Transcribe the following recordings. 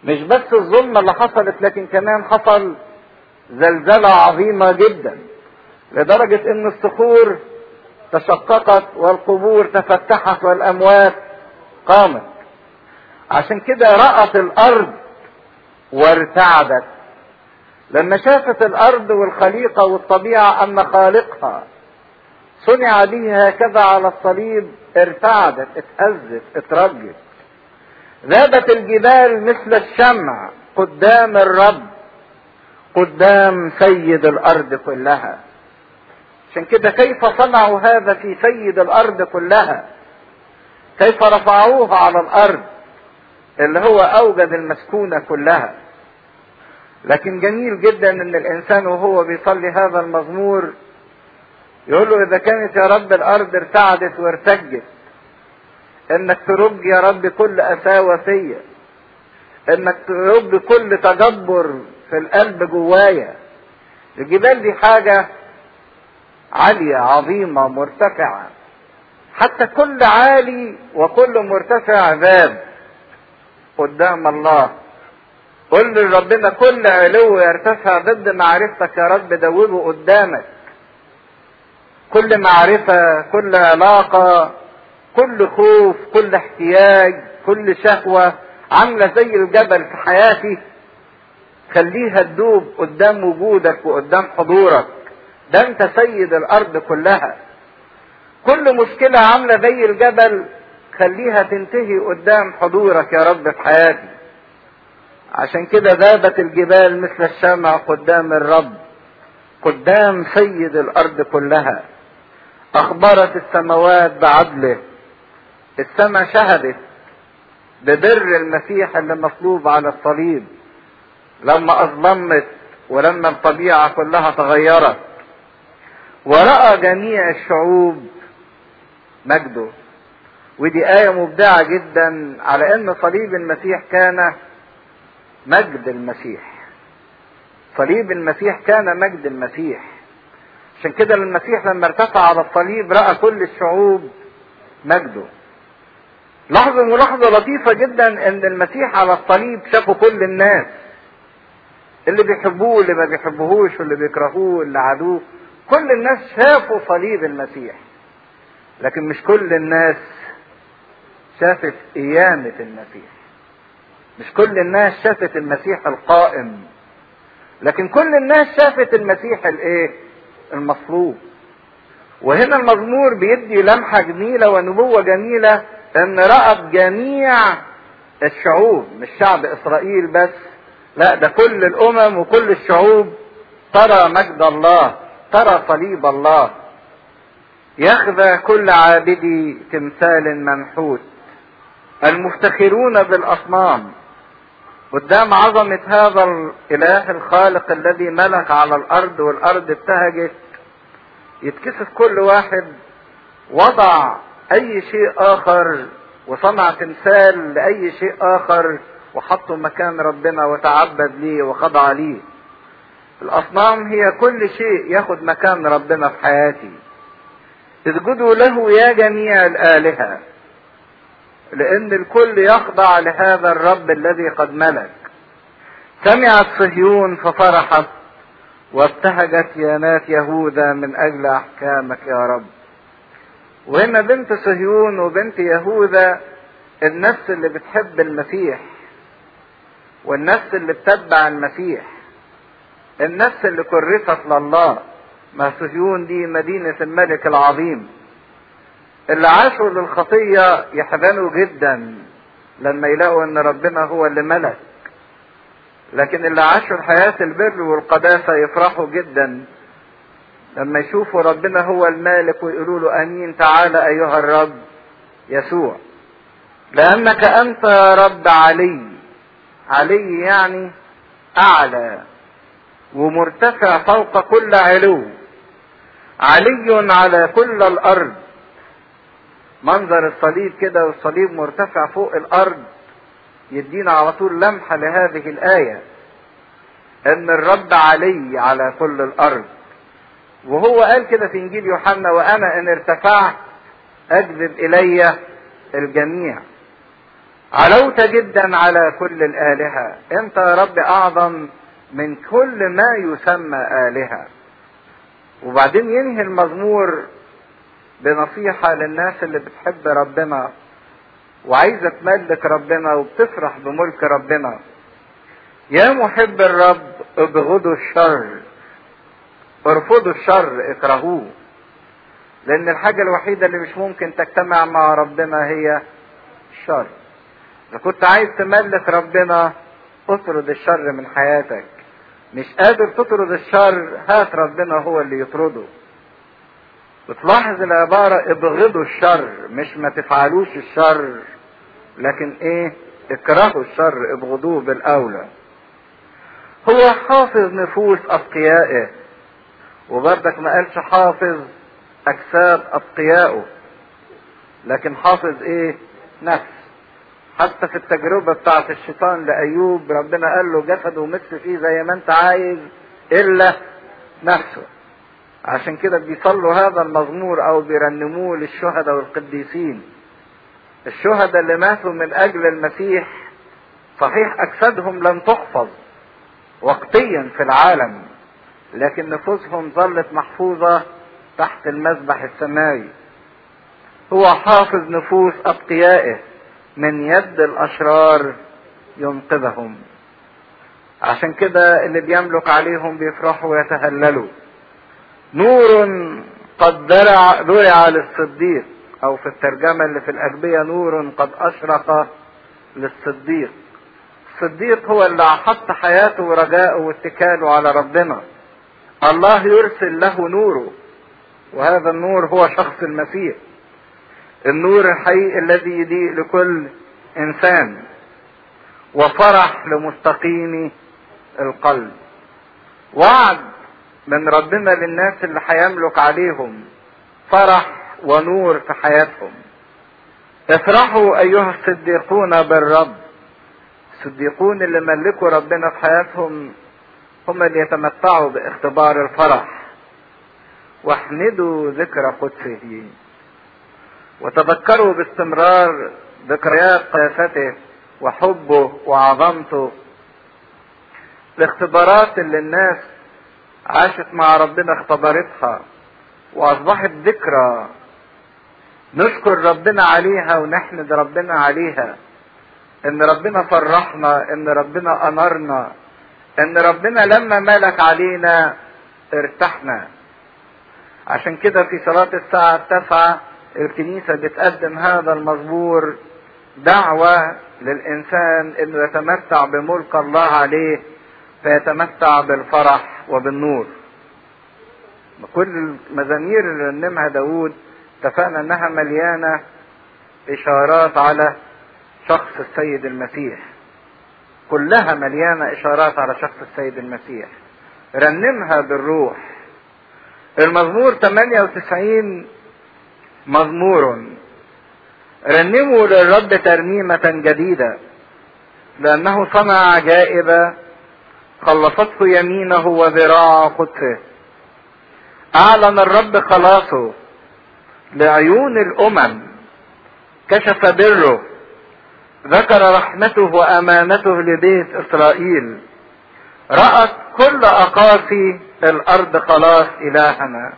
مش بس الظلمة اللي حصلت لكن كمان حصل زلزلة عظيمة جدا لدرجة ان الصخور تشققت والقبور تفتحت والاموات قامت عشان كده رأت الارض وارتعدت لما شافت الارض والخليقة والطبيعة ان خالقها صنع به هكذا على الصليب ارتعدت اتهزت اترجت ذابت الجبال مثل الشمع قدام الرب قدام سيد الارض كلها عشان كده كيف صنعوا هذا في سيد الارض كلها كيف رفعوه على الارض اللي هو اوجد المسكونه كلها لكن جميل جدا ان الانسان وهو بيصلي هذا المزمور يقول له اذا كانت يا رب الارض ارتعدت وارتجت انك ترج يا رب كل قساوة فيا انك ترج كل تجبر في القلب جوايا الجبال دي حاجة عالية عظيمة مرتفعة حتى كل عالي وكل مرتفع ذاب قدام الله قل لربنا كل علو يرتفع ضد معرفتك يا رب دوبه قدامك كل معرفة كل علاقة كل خوف كل احتياج كل شهوة عاملة زي الجبل في حياتي خليها تدوب قدام وجودك وقدام حضورك ده انت سيد الارض كلها كل مشكلة عاملة زي الجبل خليها تنتهي قدام حضورك يا رب في حياتي عشان كده ذابت الجبال مثل الشمع قدام الرب قدام سيد الارض كلها اخبرت السماوات بعدله السماء شهدت ببر المسيح اللي مصلوب على الصليب لما اظلمت ولما الطبيعة كلها تغيرت ورأى جميع الشعوب مجده ودي آية مبدعة جدا على ان صليب المسيح كان مجد المسيح صليب المسيح كان مجد المسيح عشان كده المسيح لما ارتفع على الصليب رأى كل الشعوب مجده لاحظوا ملاحظة لطيفة جدا ان المسيح على الصليب شافوا كل الناس اللي بيحبوه اللي ما بيحبوهوش واللي بيكرهوه اللي عادوه كل الناس شافوا صليب المسيح لكن مش كل الناس شافت قيامة المسيح مش كل الناس شافت المسيح القائم لكن كل الناس شافت المسيح الايه المصلوب وهنا المزمور بيدي لمحة جميلة ونبوة جميلة ان رأت جميع الشعوب مش شعب اسرائيل بس لا ده كل الامم وكل الشعوب ترى مجد الله ترى صليب الله يخذى كل عابدي تمثال منحوت المفتخرون بالاصنام قدام عظمة هذا الاله الخالق الذي ملك على الارض والارض ابتهجت يتكسف كل واحد وضع اي شيء اخر وصنع تمثال لاي شيء اخر وحطه مكان ربنا وتعبد ليه وخضع ليه الاصنام هي كل شيء ياخد مكان ربنا في حياتي اسجدوا له يا جميع الالهه لان الكل يخضع لهذا الرب الذي قد ملك سمعت صهيون ففرحت وابتهجت يانات يهوذا من اجل احكامك يا رب وهنا بنت صهيون وبنت يهوذا النفس اللي بتحب المسيح والنفس اللي بتتبع المسيح النفس اللي كرست لله ما صهيون دي مدينة الملك العظيم اللي عاشوا للخطية يحزنوا جدا لما يلاقوا ان ربنا هو اللي ملك لكن اللي عاشوا حياة البر والقداسة يفرحوا جدا لما يشوفوا ربنا هو المالك ويقولوا له امين تعالى ايها الرب يسوع لانك انت يا رب علي علي يعني اعلى ومرتفع فوق كل علو علي على كل الارض منظر الصليب كده والصليب مرتفع فوق الارض يدينا على طول لمحة لهذه الآية ان الرب علي على كل الارض وهو قال كده في انجيل يوحنا وانا ان ارتفعت اجذب الي الجميع علوت جدا على كل الآلهة انت يا رب اعظم من كل ما يسمى آلهة وبعدين ينهي المزمور بنصيحة للناس اللي بتحب ربنا وعايزة تملك ربنا وبتفرح بملك ربنا يا محب الرب ابغضوا الشر ارفضوا الشر اكرهوه لان الحاجة الوحيدة اللي مش ممكن تجتمع مع ربنا هي الشر اذا كنت عايز تملك ربنا اطرد الشر من حياتك مش قادر تطرد الشر هات ربنا هو اللي يطرده بتلاحظ العبارة ابغضوا الشر مش ما تفعلوش الشر لكن ايه اكرهوا الشر ابغضوه بالاولى هو حافظ نفوس اتقيائه وبردك ما قالش حافظ اجساد اتقيائه لكن حافظ ايه نفس حتى في التجربة بتاعت الشيطان لأيوب ربنا قال له جسده ومكس فيه زي ما انت عايز إلا نفسه عشان كده بيصلوا هذا المزمور أو بيرنموه للشهداء والقديسين الشهداء اللي ماتوا من أجل المسيح صحيح أجسادهم لم تحفظ وقتيا في العالم لكن نفوسهم ظلت محفوظة تحت المذبح السماوي هو حافظ نفوس أتقيائه من يد الاشرار ينقذهم عشان كده اللي بيملك عليهم بيفرحوا ويتهللوا نور قد درع درع للصديق او في الترجمة اللي في الاجبية نور قد اشرق للصديق الصديق هو اللي حط حياته ورجاءه واتكاله على ربنا الله يرسل له نوره وهذا النور هو شخص المسيح النور الحقيقي الذي يضيء لكل انسان وفرح لمستقيم القلب وعد من ربنا للناس اللي هيملك عليهم فرح ونور في حياتهم افرحوا ايها الصديقون بالرب الصديقون اللي ملكوا ربنا في حياتهم هم اللي يتمتعوا باختبار الفرح واحمدوا ذكر قدسه وتذكروا باستمرار ذكريات قياسته وحبه وعظمته الاختبارات اللي الناس عاشت مع ربنا اختبرتها واصبحت ذكرى نشكر ربنا عليها ونحمد ربنا عليها ان ربنا فرحنا ان ربنا انرنا ان ربنا لما ملك علينا ارتحنا عشان كده في صلاة الساعة التاسعة الكنيسة بتقدم هذا المزمور دعوة للإنسان إنه يتمتع بملك الله عليه فيتمتع بالفرح وبالنور. كل المزامير اللي رنمها داوود اتفقنا إنها مليانة إشارات على شخص السيد المسيح. كلها مليانة إشارات على شخص السيد المسيح. رنمها بالروح. المزمور 98 مزمور رنموا للرب ترنيمة جديدة لأنه صنع عجائب خلصته يمينه وذراع قدسه أعلن الرب خلاصه لعيون الأمم كشف بره ذكر رحمته وأمانته لبيت إسرائيل رأت كل أقاصي الأرض خلاص إلهنا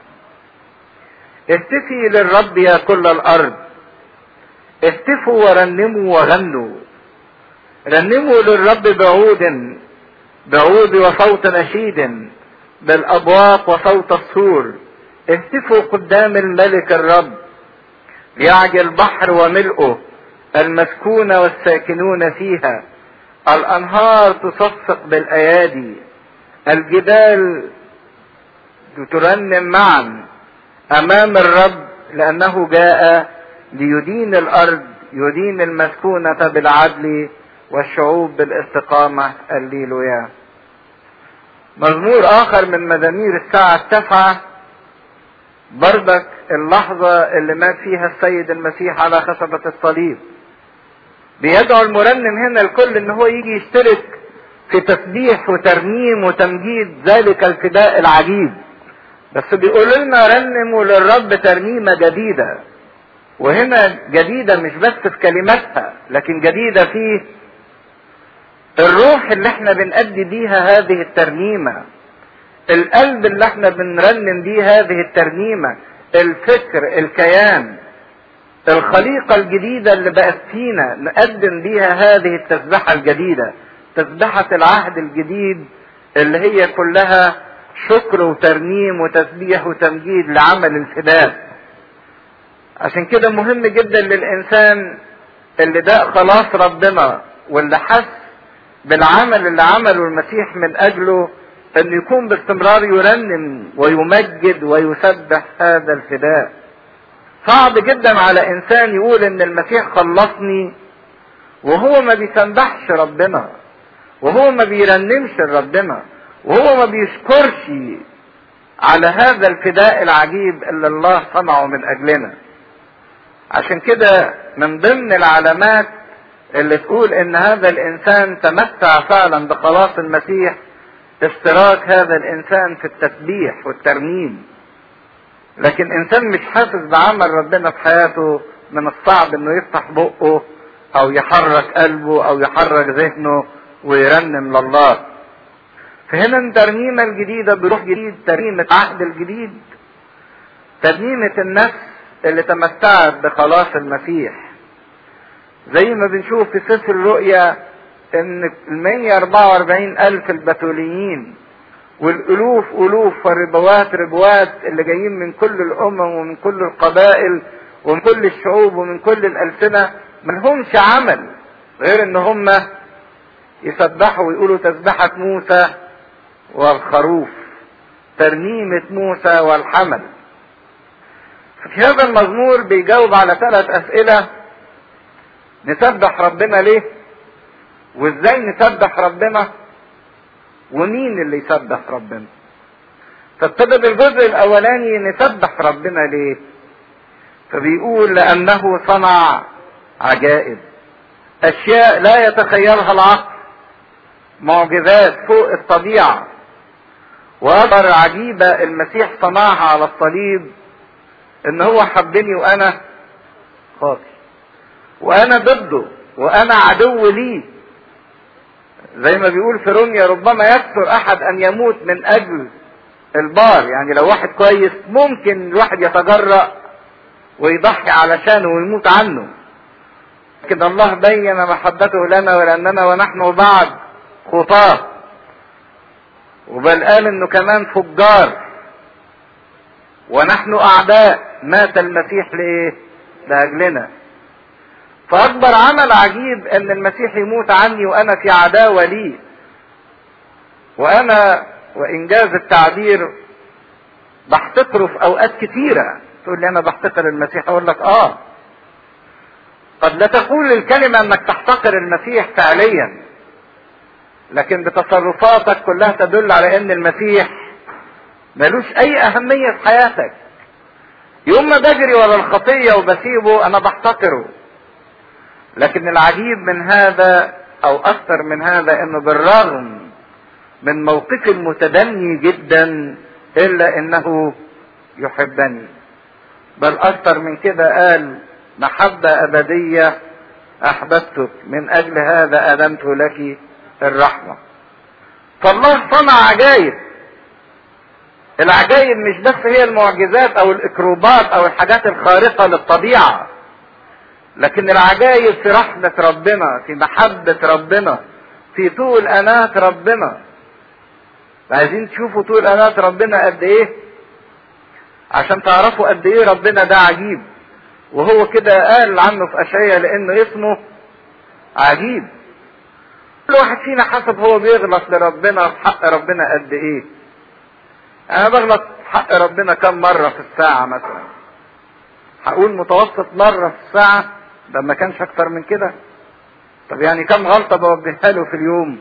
اهتفي للرب يا كل الارض اهتفوا ورنموا وغنوا رنموا للرب بعود بعود وصوت نشيد بالابواق وصوت السور اهتفوا قدام الملك الرب يعجل البحر وملئه المسكون والساكنون فيها الانهار تصفق بالايادي الجبال ترنم معا امام الرب لانه جاء ليدين الارض يدين المسكونة بالعدل والشعوب بالاستقامة الليلويا مزمور اخر من مزامير الساعة التاسعة بردك اللحظة اللي مات فيها السيد المسيح على خشبة الصليب بيدعو المرنم هنا الكل ان هو يجي يشترك في تسبيح وترنيم وتمجيد ذلك الفداء العجيب بس بيقول لنا رنموا للرب ترنيمه جديده وهنا جديدة مش بس في كلماتها لكن جديدة في الروح اللي احنا بنأدي بيها هذه الترنيمة القلب اللي احنا بنرنم بيه هذه الترنيمة الفكر الكيان الخليقة الجديدة اللي بقت فينا نقدم بيها هذه التسبحة الجديدة تسبحة العهد الجديد اللي هي كلها شكر وترنيم وتسبيح وتمجيد لعمل الفداء عشان كده مهم جدا للإنسان اللي ده خلاص ربنا واللي حس بالعمل اللي عمله المسيح من أجله أن يكون باستمرار يرنم ويمجد ويسبح هذا الفداء صعب جدا على انسان يقول ان المسيح خلصني وهو ما بيسبحش ربنا وهو ما بيرنمش لربنا وهو ما بيشكرش على هذا الفداء العجيب اللي الله صنعه من اجلنا عشان كده من ضمن العلامات اللي تقول ان هذا الانسان تمتع فعلا بخلاص المسيح اشتراك هذا الانسان في التسبيح والترنيم لكن انسان مش حاسس بعمل ربنا في حياته من الصعب انه يفتح بقه او يحرك قلبه او يحرك ذهنه ويرنم لله فهنا الترنيمه الجديده بروح جديد ترنيمه عهد الجديد ترنيمه النفس اللي تمتعت بخلاص المسيح زي ما بنشوف في سفر الرؤيا ان ال 144 الف البتوليين والالوف الوف والربوات ربوات اللي جايين من كل الامم ومن كل القبائل ومن كل الشعوب ومن كل الالسنه ملهمش عمل غير ان هم يسبحوا ويقولوا تسبحة موسى والخروف ترنيمة موسى والحمل في هذا المزمور بيجاوب على ثلاث اسئلة نسبح ربنا ليه وازاي نسبح ربنا ومين اللي يسبح ربنا فابتدى بالجزء الاولاني نسبح ربنا ليه فبيقول لانه صنع عجائب اشياء لا يتخيلها العقل معجزات فوق الطبيعه وقدر عجيبه المسيح صنعها على الصليب ان هو حبني وانا خاطي وانا ضده وانا عدو ليه زي ما بيقول في روميا ربما يكثر احد ان يموت من اجل البار يعني لو واحد كويس ممكن الواحد يتجرأ ويضحي علشانه ويموت عنه لكن الله بين محبته لنا ولاننا ونحن بعد خطاه وبل قال انه كمان فجار ونحن اعداء مات المسيح لايه لاجلنا فاكبر عمل عجيب ان المسيح يموت عني وانا في عداوه ليه وانا وانجاز التعبير بحتقره في اوقات كتيره تقول لي انا بحتقر المسيح اقول لك اه قد لا تقول الكلمه انك تحتقر المسيح فعليا لكن بتصرفاتك كلها تدل على ان المسيح ملوش اي اهميه في حياتك يوم ما بجري ورا الخطيه وبسيبه انا بحتقره لكن العجيب من هذا او اكثر من هذا انه بالرغم من موقفي المتدني جدا الا انه يحبني بل اكثر من كده قال محبة ابدية احببتك من اجل هذا ادمت لك الرحمة فالله صنع عجائب العجائب مش بس هي المعجزات او الاكروبات او الحاجات الخارقة للطبيعة لكن العجائب في رحمة ربنا في محبة ربنا في طول أناة ربنا عايزين تشوفوا طول أناة ربنا قد إيه عشان تعرفوا قد إيه ربنا ده عجيب وهو كده قال عنه في أشعية لأنه اسمه عجيب كل واحد فينا حسب هو بيغلط لربنا في حق ربنا قد إيه أنا بغلط في حق ربنا كم مرة في الساعة مثلا هقول متوسط مرة في الساعة ده ما كانش اكتر من كده طب يعني كم غلطة بوجهها له في اليوم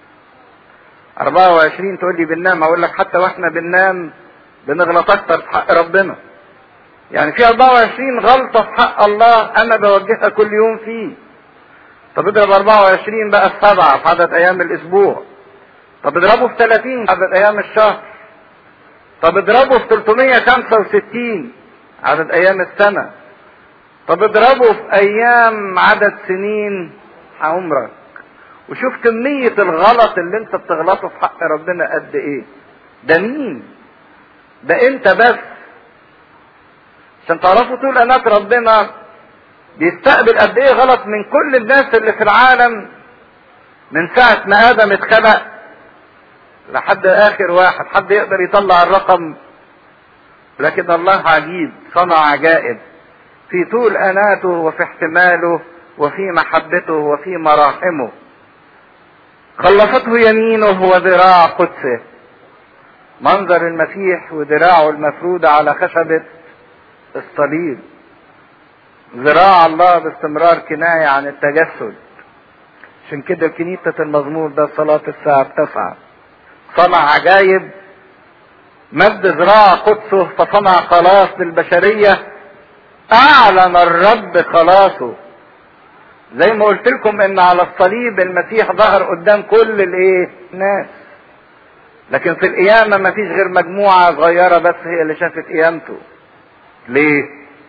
24 تقول لي بننام اقول لك حتى واحنا بننام بنغلط اكتر في حق ربنا يعني في 24 غلطة في حق الله انا بوجهها كل يوم فيه طب اضرب 24 بقى في سبعة في عدد ايام الاسبوع طب اضربه في 30 في عدد ايام الشهر طب اضربه في 365 عدد ايام السنة طب اضربه في ايام عدد سنين عمرك وشوف كمية الغلط اللي انت بتغلطه في حق ربنا قد ايه ده مين ده انت بس عشان تعرفوا طول انات ربنا بيستقبل قد ايه غلط من كل الناس اللي في العالم من ساعة ما ادم اتخلق لحد اخر واحد حد يقدر يطلع الرقم لكن الله عجيب صنع عجائب في طول اناته وفي احتماله وفي محبته وفي مراحمه خلصته يمينه وذراع قدسه منظر المسيح وذراعه المفرودة على خشبة الصليب ذراع الله باستمرار كناية عن التجسد عشان كده كنيسة المزمور ده صلاة الساعة التاسعة صنع عجايب مد ذراع قدسه فصنع خلاص للبشرية اعلن الرب خلاصه زي ما قلت لكم ان على الصليب المسيح ظهر قدام كل الايه الناس لكن في القيامة ما فيش غير مجموعة صغيرة بس هي اللي شافت قيامته ليه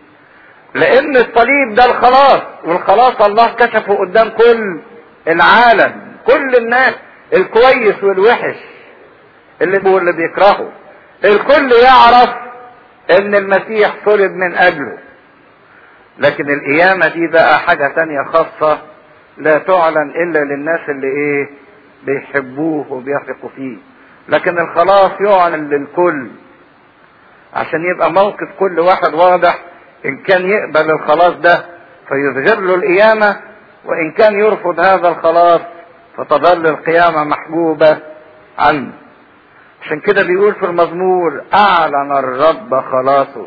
لان الصليب ده الخلاص والخلاص الله كشفه قدام كل العالم كل الناس الكويس والوحش اللي هو اللي بيكرهه الكل يعرف ان المسيح صلب من اجله لكن القيامة دي بقى حاجة تانية خاصة لا تعلن الا للناس اللي ايه بيحبوه وبيثقوا فيه لكن الخلاص يعلن للكل عشان يبقى موقف كل واحد واضح ان كان يقبل الخلاص ده فيظهر له القيامة وان كان يرفض هذا الخلاص فتظل القيامة محجوبة عنه عشان كده بيقول في المزمور اعلن الرب خلاصه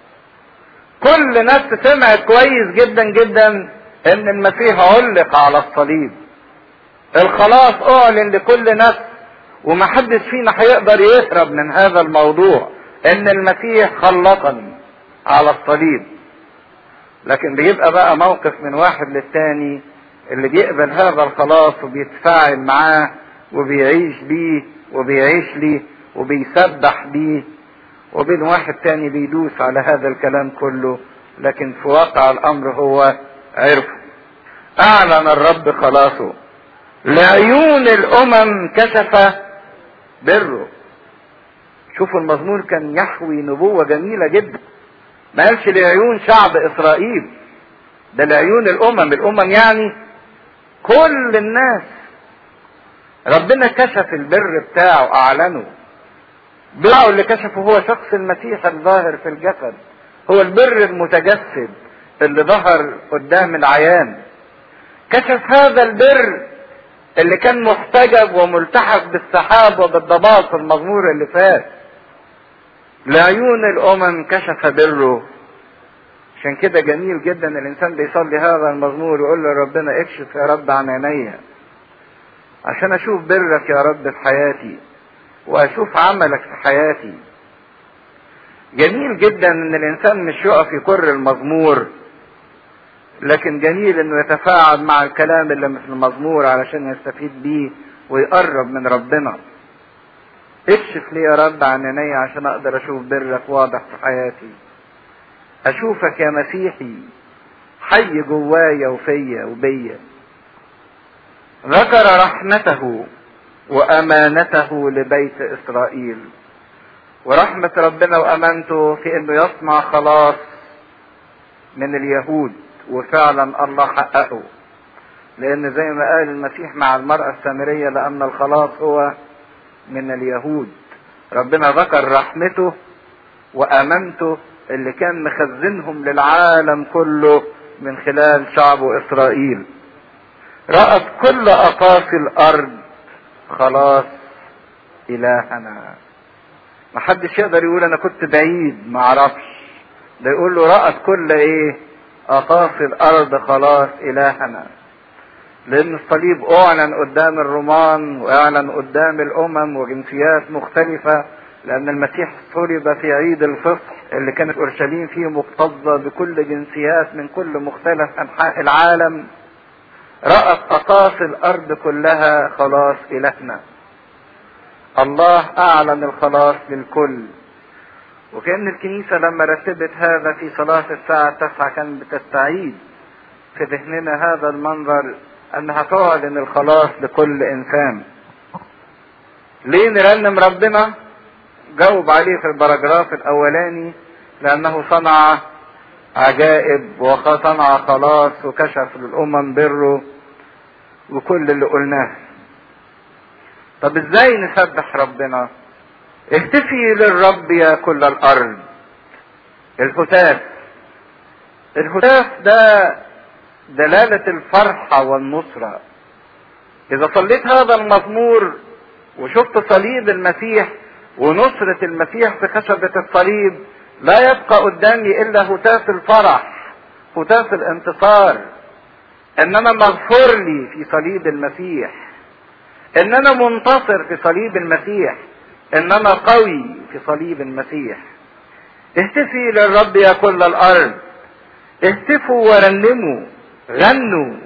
كل نفس سمعت كويس جدا جدا ان المسيح علق على الصليب الخلاص اعلن لكل نفس ومحدش فينا هيقدر يهرب من هذا الموضوع ان المسيح خلصني على الصليب لكن بيبقى بقى موقف من واحد للتاني اللي بيقبل هذا الخلاص وبيتفاعل معاه وبيعيش بيه وبيعيش ليه وبيسبح بيه وبين واحد تاني بيدوس على هذا الكلام كله لكن في واقع الامر هو عرفه اعلن الرب خلاصه لعيون الامم كشف بره شوفوا المزمور كان يحوي نبوة جميلة جدا ما قالش لعيون شعب اسرائيل ده لعيون الامم الامم يعني كل الناس ربنا كشف البر بتاعه اعلنه بتاعه اللي كشفه هو شخص المسيح الظاهر في الجسد هو البر المتجسد اللي ظهر قدام العيان كشف هذا البر اللي كان محتجب وملتحق بالسحاب وبالضباب في المزمور اللي فات لعيون الامم كشف بره عشان كده جميل جدا الانسان بيصلي هذا المزمور ويقول لربنا اكشف يا رب عن عينيا عشان اشوف برك يا رب في حياتي واشوف عملك في حياتي جميل جدا ان الانسان مش يقف يكر المزمور لكن جميل انه يتفاعل مع الكلام اللي في المزمور علشان يستفيد بيه ويقرب من ربنا اكشف لي يا رب عن عيني عشان اقدر اشوف برك واضح في حياتي اشوفك يا مسيحي حي جوايا وفيا وبيا ذكر رحمته وامانته لبيت اسرائيل ورحمة ربنا وامانته في انه يصنع خلاص من اليهود وفعلا الله حققه لان زي ما قال المسيح مع المرأة السامرية لان الخلاص هو من اليهود ربنا ذكر رحمته وامانته اللي كان مخزنهم للعالم كله من خلال شعبه اسرائيل رأت كل اقاصي الارض خلاص الهنا محدش يقدر يقول انا كنت بعيد معرفش ده يقول له رأت كل ايه اقاصي الارض خلاص الهنا لان الصليب اعلن قدام الرومان واعلن قدام الامم وجنسيات مختلفة لان المسيح صلب في عيد الفصح اللي كانت اورشليم فيه مكتظة بكل جنسيات من كل مختلف انحاء العالم رأت اقاصي الارض كلها خلاص الهنا الله اعلن الخلاص للكل وكأن الكنيسة لما رتبت هذا في صلاة الساعة التاسعة كانت بتستعيد في ذهننا هذا المنظر انها تعلن الخلاص لكل انسان ليه نرنم ربنا جاوب عليه في البراجراف الاولاني لانه صنع عجائب وصنع خلاص وكشف للامم بره وكل اللي قلناه طب ازاي نسبح ربنا اهتفي للرب يا كل الارض الهتاف الهتاف ده دلالة الفرحة والنصرة إذا صليت هذا المزمور وشفت صليب المسيح ونصرة المسيح في خشبة الصليب لا يبقى قدامي إلا هتاف الفرح هتاف الانتصار إن أنا مغفور لي في صليب المسيح إن أنا منتصر في صليب المسيح إن أنا قوي في صليب المسيح اهتفي للرب يا كل الأرض اهتفوا ورنموا غنوا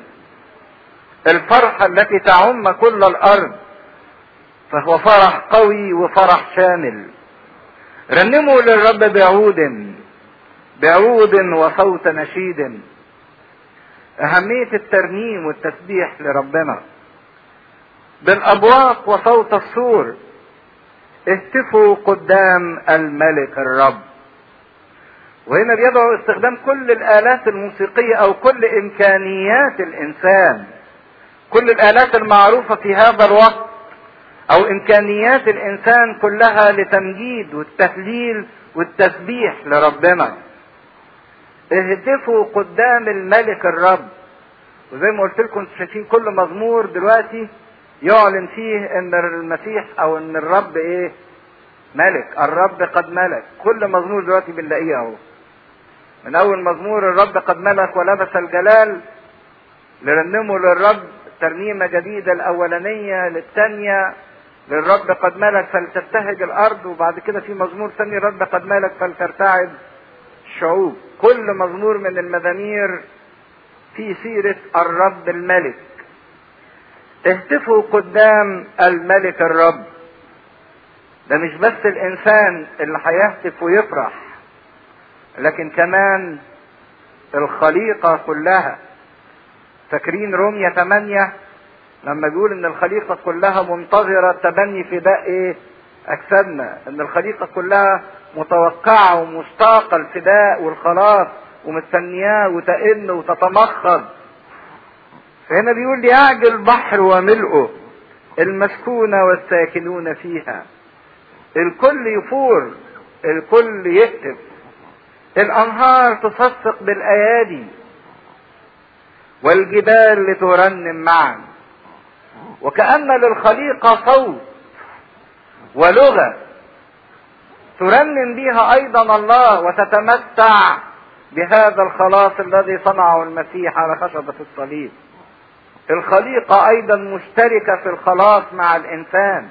الفرحة التي تعم كل الأرض فهو فرح قوي وفرح شامل رنموا للرب بعود بعود وصوت نشيد أهمية الترنيم والتسبيح لربنا بالأبواق وصوت السور اهتفوا قدام الملك الرب وهنا بيدعو استخدام كل الآلات الموسيقية أو كل إمكانيات الإنسان كل الآلات المعروفة في هذا الوقت أو إمكانيات الإنسان كلها لتمجيد والتهليل والتسبيح لربنا اهتفوا قدام الملك الرب وزي ما قلت لكم شايفين كل مزمور دلوقتي يعلن فيه ان المسيح او ان الرب ايه ملك الرب قد ملك كل مزمور دلوقتي بنلاقيه اهو من اول مزمور الرب قد ملك ولبس الجلال لرنموا للرب ترنيمه جديده الاولانيه للثانيه للرب قد ملك فلتبتهج الارض وبعد كده في مزمور ثاني الرب قد ملك فلترتعد الشعوب كل مزمور من المزامير في سيره الرب الملك اهتفوا قدام الملك الرب ده مش بس الانسان اللي هيهتف ويفرح لكن كمان الخليقة كلها فاكرين رومية 8 لما بيقول ان الخليقة كلها منتظرة تبني فداء ايه اجسادنا ان الخليقة كلها متوقعة ومشتاقة الفداء والخلاص ومستنياه وتئن وتتمخض فهنا بيقول ليعجل البحر وملئه المسكونة والساكنون فيها الكل يفور الكل يهتف الانهار تصفق بالايادي والجبال لترنم معا وكأن للخليقة صوت ولغة ترنم بها ايضا الله وتتمتع بهذا الخلاص الذي صنعه المسيح على خشبة الصليب الخليقة ايضا مشتركة في الخلاص مع الانسان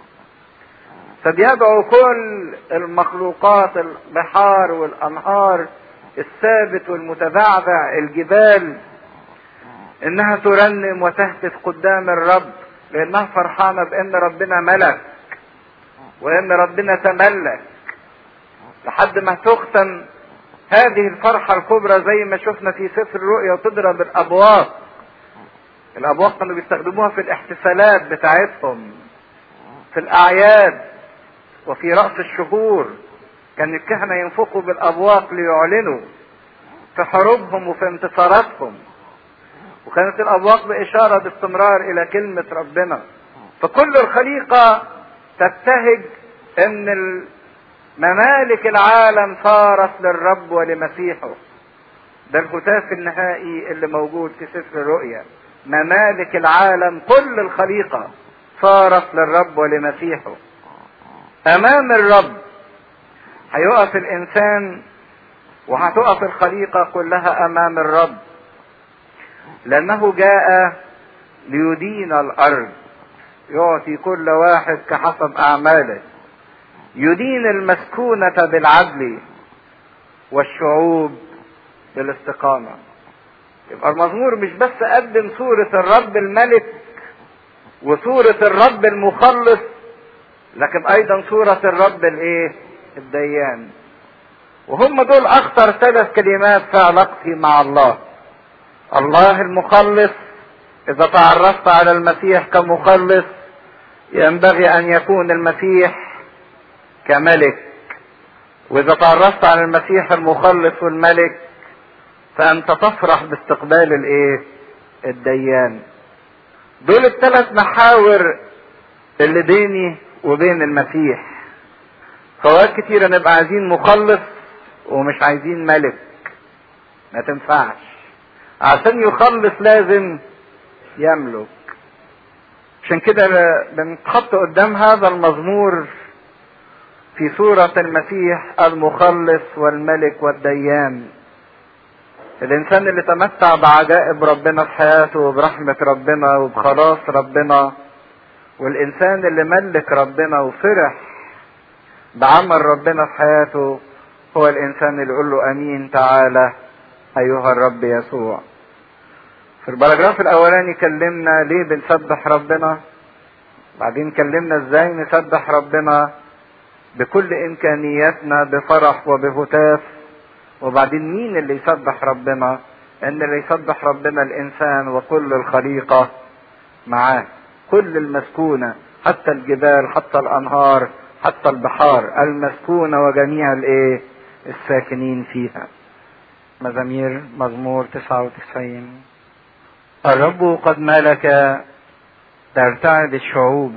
فبيدعو كل المخلوقات البحار والانهار الثابت والمتبعبع الجبال انها ترنم وتهتف قدام الرب لانها فرحانه بان ربنا ملك وان ربنا تملك لحد ما تختم هذه الفرحه الكبرى زي ما شفنا في سفر الرؤيا وتضرب الابواق الابواق كانوا بيستخدموها في الاحتفالات بتاعتهم في الاعياد وفي رأس الشهور كان الكهنة ينفقوا بالأبواق ليعلنوا في حروبهم وفي انتصاراتهم وكانت الأبواق بإشارة باستمرار إلى كلمة ربنا فكل الخليقة تبتهج إن ممالك العالم صارت للرب ولمسيحه ده الهتاف النهائي اللي موجود في سفر الرؤيا ممالك العالم كل الخليقة صارت للرب ولمسيحه امام الرب هيقف الانسان وهتقف الخليقة كلها امام الرب لانه جاء ليدين الارض يعطي كل واحد كحسب اعماله يدين المسكونة بالعدل والشعوب بالاستقامة يبقى المزمور مش بس قدم صورة الرب الملك وصورة الرب المخلص لكن ايضا صورة الرب الايه الديان وهم دول اخطر ثلاث كلمات في علاقتي مع الله الله المخلص اذا تعرفت على المسيح كمخلص ينبغي ان يكون المسيح كملك واذا تعرفت على المسيح المخلص والملك فانت تفرح باستقبال الايه الديان دول الثلاث محاور اللي بيني وبين المسيح فوقت كتيرة نبقى عايزين مخلص ومش عايزين ملك ما تنفعش عشان يخلص لازم يملك عشان كده بنتحط قدام هذا المزمور في صورة المسيح المخلص والملك والديان الانسان اللي تمتع بعجائب ربنا في حياته وبرحمة ربنا وبخلاص ربنا والانسان اللي ملك ربنا وفرح بعمل ربنا في حياته هو الانسان اللي يقول له امين تعالى ايها الرب يسوع في البراجراف الاولاني كلمنا ليه بنسبح ربنا بعدين كلمنا ازاي نسبح ربنا بكل امكانياتنا بفرح وبهتاف وبعدين مين اللي يسبح ربنا ان اللي يسبح ربنا الانسان وكل الخليقه معاه كل المسكونه حتى الجبال حتى الانهار حتى البحار المسكونه وجميع الايه الساكنين فيها مزامير مزمور 99 الرب قد ملك ترتعد الشعوب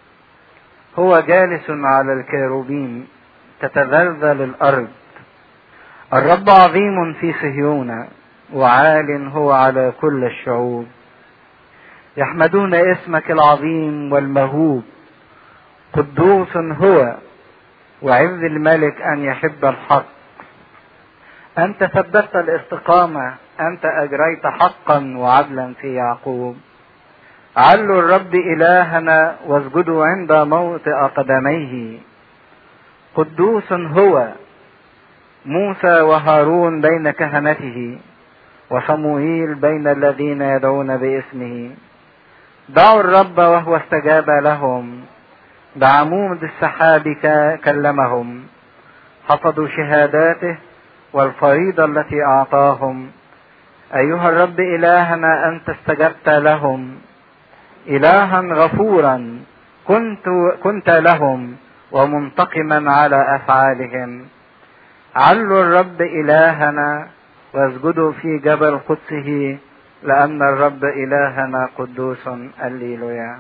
هو جالس على الكيروبيم تتذلذل الارض الرب عظيم في صهيون وعال هو على كل الشعوب يحمدون اسمك العظيم والمهوب قدوس هو وعز الملك ان يحب الحق انت ثبتت الاستقامه انت اجريت حقا وعدلا في يعقوب علوا الرب الهنا واسجدوا عند موطئ قدميه قدوس هو موسى وهارون بين كهنته وصموئيل بين الذين يدعون باسمه دعوا الرب وهو استجاب لهم بعمود السحاب كلمهم حفظوا شهاداته والفريضة التي أعطاهم أيها الرب إلهنا أنت استجبت لهم إلها غفورا كنت كنت لهم ومنتقما على أفعالهم علوا الرب إلهنا واسجدوا في جبل قدسه لأن الرب إلهنا قدوس الليلويا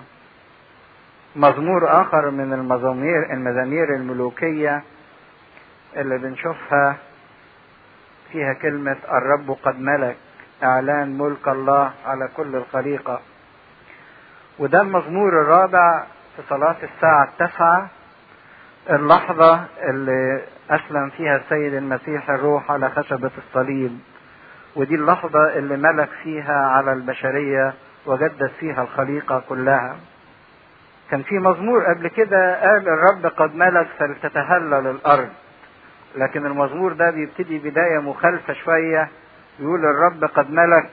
مزمور آخر من المزامير المزامير الملوكية اللي بنشوفها فيها كلمة الرب قد ملك إعلان ملك الله على كل الخليقة وده المزمور الرابع في صلاة الساعة التاسعة اللحظة اللي أسلم فيها السيد المسيح الروح على خشبة الصليب ودي اللحظة اللي ملك فيها على البشرية وجدد فيها الخليقة كلها كان في مزمور قبل كده قال الرب قد ملك فلتتهلل الأرض لكن المزمور ده بيبتدي بداية مخالفة شوية يقول الرب قد ملك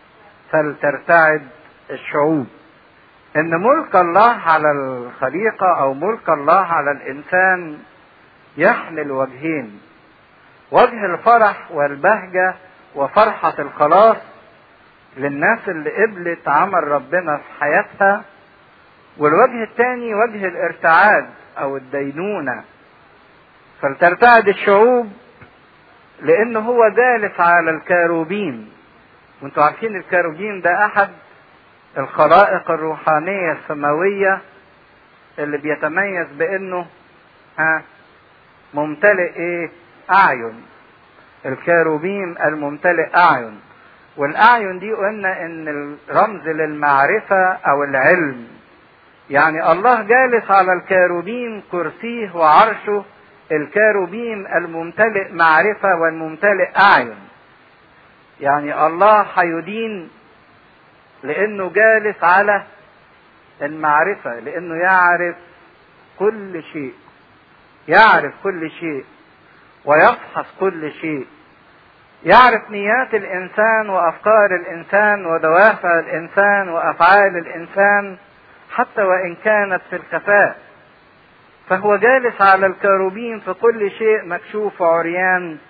فلترتعد الشعوب ان ملك الله على الخليقه او ملك الله على الانسان يحمل وجهين وجه الفرح والبهجه وفرحه الخلاص للناس اللي قبلت عمل ربنا في حياتها والوجه الثاني وجه الارتعاد او الدينونه فلترتعد الشعوب لانه هو جالس على الكاروبين وانتوا عارفين الكاروبين ده احد الخلائق الروحانية السماوية اللي بيتميز بانه ها ممتلئ ايه اعين الكاروبيم الممتلئ اعين والاعين دي قلنا ان الرمز للمعرفة او العلم يعني الله جالس على الكاروبيم كرسيه وعرشه الكاروبيم الممتلئ معرفة والممتلئ اعين يعني الله هيدين لانه جالس على المعرفة لانه يعرف كل شيء يعرف كل شيء ويفحص كل شيء يعرف نيات الانسان وافكار الانسان ودوافع الانسان وافعال الانسان حتى وان كانت في الخفاء فهو جالس على الكروبين في كل شيء مكشوف وعريان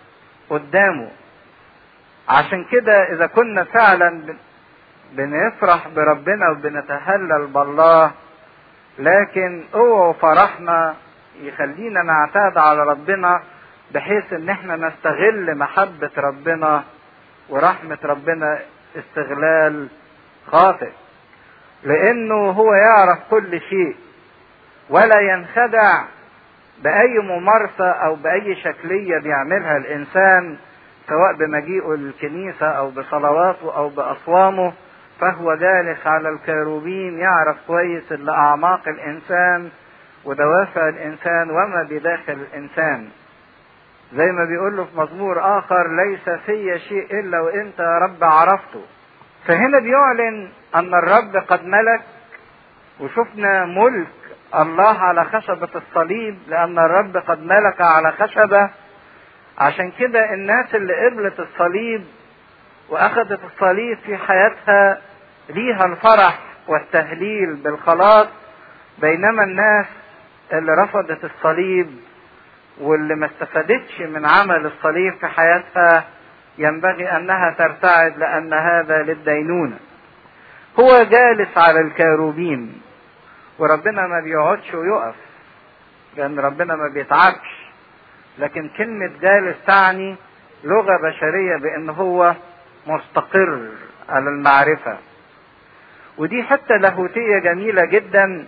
قدامه عشان كده اذا كنا فعلا بنفرح بربنا وبنتهلل بالله لكن اوعوا فرحنا يخلينا نعتاد على ربنا بحيث ان احنا نستغل محبة ربنا ورحمة ربنا استغلال خاطئ لانه هو يعرف كل شيء ولا ينخدع باي ممارسة او باي شكلية بيعملها الانسان سواء بمجيئه للكنيسة او بصلواته او باصوامه فهو جالس على الكروبين يعرف كويس اللي اعماق الانسان ودوافع الانسان وما بداخل الانسان زي ما بيقول له في مزمور اخر ليس في شيء الا وانت يا رب عرفته فهنا بيعلن ان الرب قد ملك وشفنا ملك الله على خشبة الصليب لان الرب قد ملك على خشبة عشان كده الناس اللي قبلت الصليب واخذت الصليب في حياتها ليها الفرح والتهليل بالخلاص بينما الناس اللي رفضت الصليب واللي ما استفادتش من عمل الصليب في حياتها ينبغي انها ترتعد لان هذا للدينونه هو جالس على الكاروبين وربنا ما بيقعدش ويقف لان ربنا ما بيتعبش لكن كلمة جالس تعني لغة بشرية بان هو مستقر على المعرفة ودي حتة لاهوتية جميلة جدا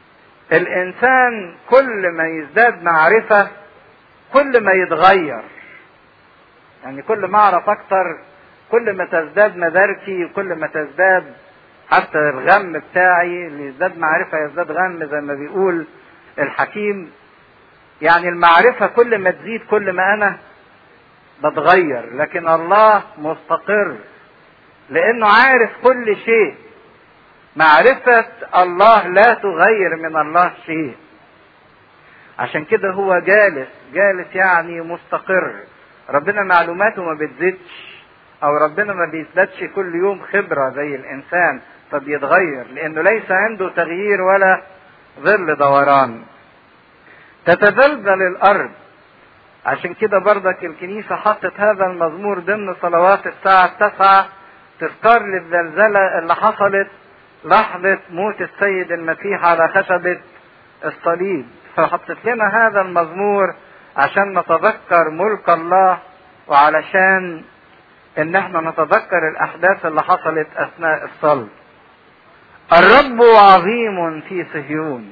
الانسان كل ما يزداد معرفة كل ما يتغير يعني كل ما اعرف اكتر كل ما تزداد مداركي وكل ما تزداد حتى الغم بتاعي اللي يزداد معرفة يزداد غم زي ما بيقول الحكيم يعني المعرفة كل ما تزيد كل ما انا بتغير لكن الله مستقر لانه عارف كل شيء معرفة الله لا تغير من الله شيء عشان كده هو جالس جالس يعني مستقر ربنا معلوماته ما بتزيدش او ربنا ما بيزدادش كل يوم خبرة زي الانسان فبيتغير لانه ليس عنده تغيير ولا ظل دوران تتزلزل الارض عشان كده برضك الكنيسة حطت هذا المزمور ضمن صلوات الساعة التاسعة تذكار للزلزلة اللي حصلت لحظة موت السيد المسيح على خشبة الصليب فحطت لنا هذا المزمور عشان نتذكر ملك الله وعلشان ان احنا نتذكر الاحداث اللي حصلت اثناء الصلب الرب عظيم في صهيون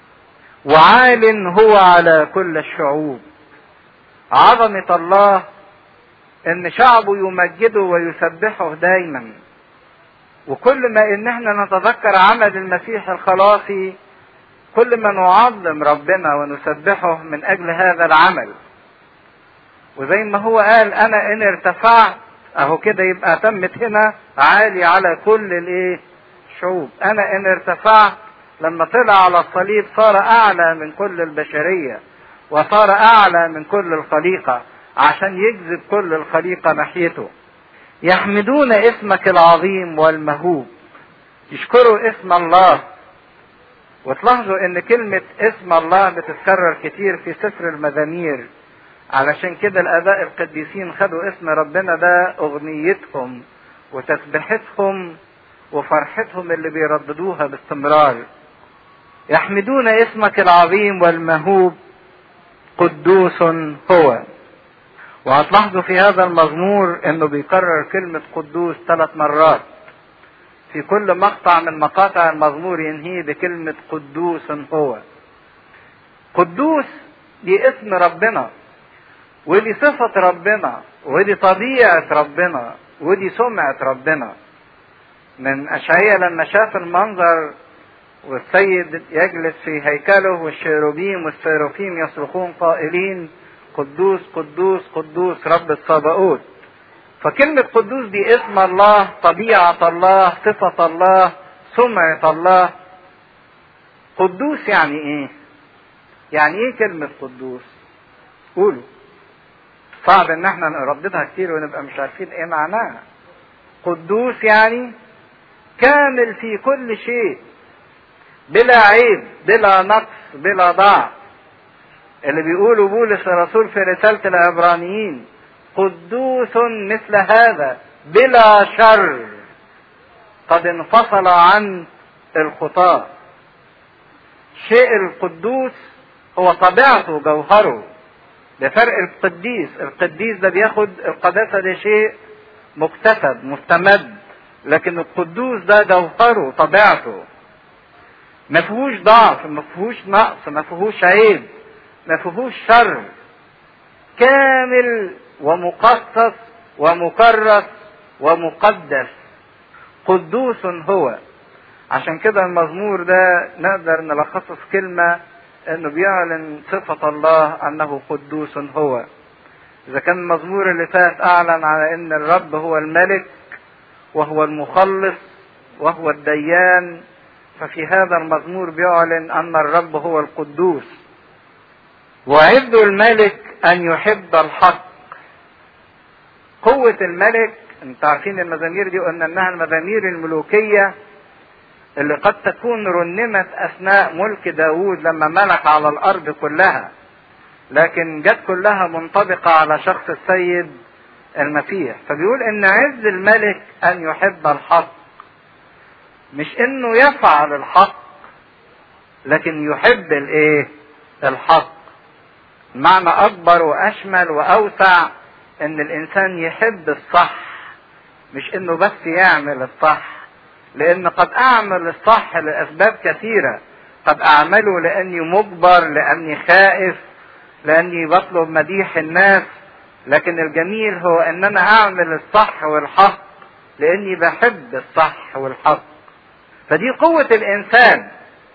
وعال هو على كل الشعوب عظمة الله ان شعبه يمجده ويسبحه دايما وكل ما ان احنا نتذكر عمل المسيح الخلاصي كل ما نعظم ربنا ونسبحه من اجل هذا العمل وزي ما هو قال انا ان ارتفعت اهو كده يبقى تمت هنا عالي على كل الايه الشعوب انا ان ارتفعت لما طلع على الصليب صار اعلى من كل البشريه وصار اعلى من كل الخليقه عشان يجذب كل الخليقه ناحيته يحمدون اسمك العظيم والمهوب يشكروا اسم الله وتلاحظوا ان كلمة اسم الله بتتكرر كتير في سفر المزامير علشان كده الاباء القديسين خدوا اسم ربنا ده اغنيتهم وتسبيحتهم وفرحتهم اللي بيرددوها باستمرار يحمدون اسمك العظيم والمهوب قدوس هو وهتلاحظوا في هذا المزمور انه بيكرر كلمة قدوس ثلاث مرات في كل مقطع من مقاطع المزمور ينهيه بكلمة قدوس هو قدوس دي اسم ربنا ودي صفة ربنا ودي طبيعة ربنا ودي سمعة ربنا من أشعية لما شاف المنظر والسيد يجلس في هيكله والشيروبيم والسيروفيم يصرخون قائلين قدوس قدوس قدوس رب الصباؤوت فكلمة قدوس دي اسم الله طبيعة الله صفة الله سمعة الله قدوس يعني ايه يعني ايه كلمة قدوس قولوا صعب ان احنا نرددها كتير ونبقى مش عارفين ايه معناها قدوس يعني كامل في كل شيء بلا عيب بلا نقص بلا ضعف اللي بيقولوا بولس الرسول في رسالة العبرانيين قدوس مثل هذا بلا شر قد انفصل عن الخطاة شيء القدوس هو طبيعته جوهره ده فرق القديس القديس ده بياخد القداسة ده شيء مكتسب مستمد لكن القدوس ده جوهره طبيعته ما فيهوش ضعف ما فيهوش نقص ما فيهوش عيب ما فيهوش شر كامل ومقصص ومكرس ومقدس قدوس هو عشان كده المزمور ده نقدر نلخصه في كلمة انه بيعلن صفة الله انه قدوس هو اذا كان المزمور اللي فات اعلن على ان الرب هو الملك وهو المخلص وهو الديان ففي هذا المزمور بيعلن ان الرب هو القدوس وعد الملك ان يحب الحق قوة الملك انت عارفين المزامير دي قلنا انها المزامير الملوكية اللي قد تكون رنمت اثناء ملك داوود لما ملك على الارض كلها لكن جت كلها منطبقة على شخص السيد المسيح فبيقول ان عز الملك ان يحب الحق مش انه يفعل الحق لكن يحب الايه الحق معنى اكبر واشمل واوسع ان الانسان يحب الصح مش انه بس يعمل الصح لان قد اعمل الصح لاسباب كثيرة قد اعمله لاني مجبر لاني خائف لاني بطلب مديح الناس لكن الجميل هو ان انا اعمل الصح والحق لاني بحب الصح والحق فدي قوة الانسان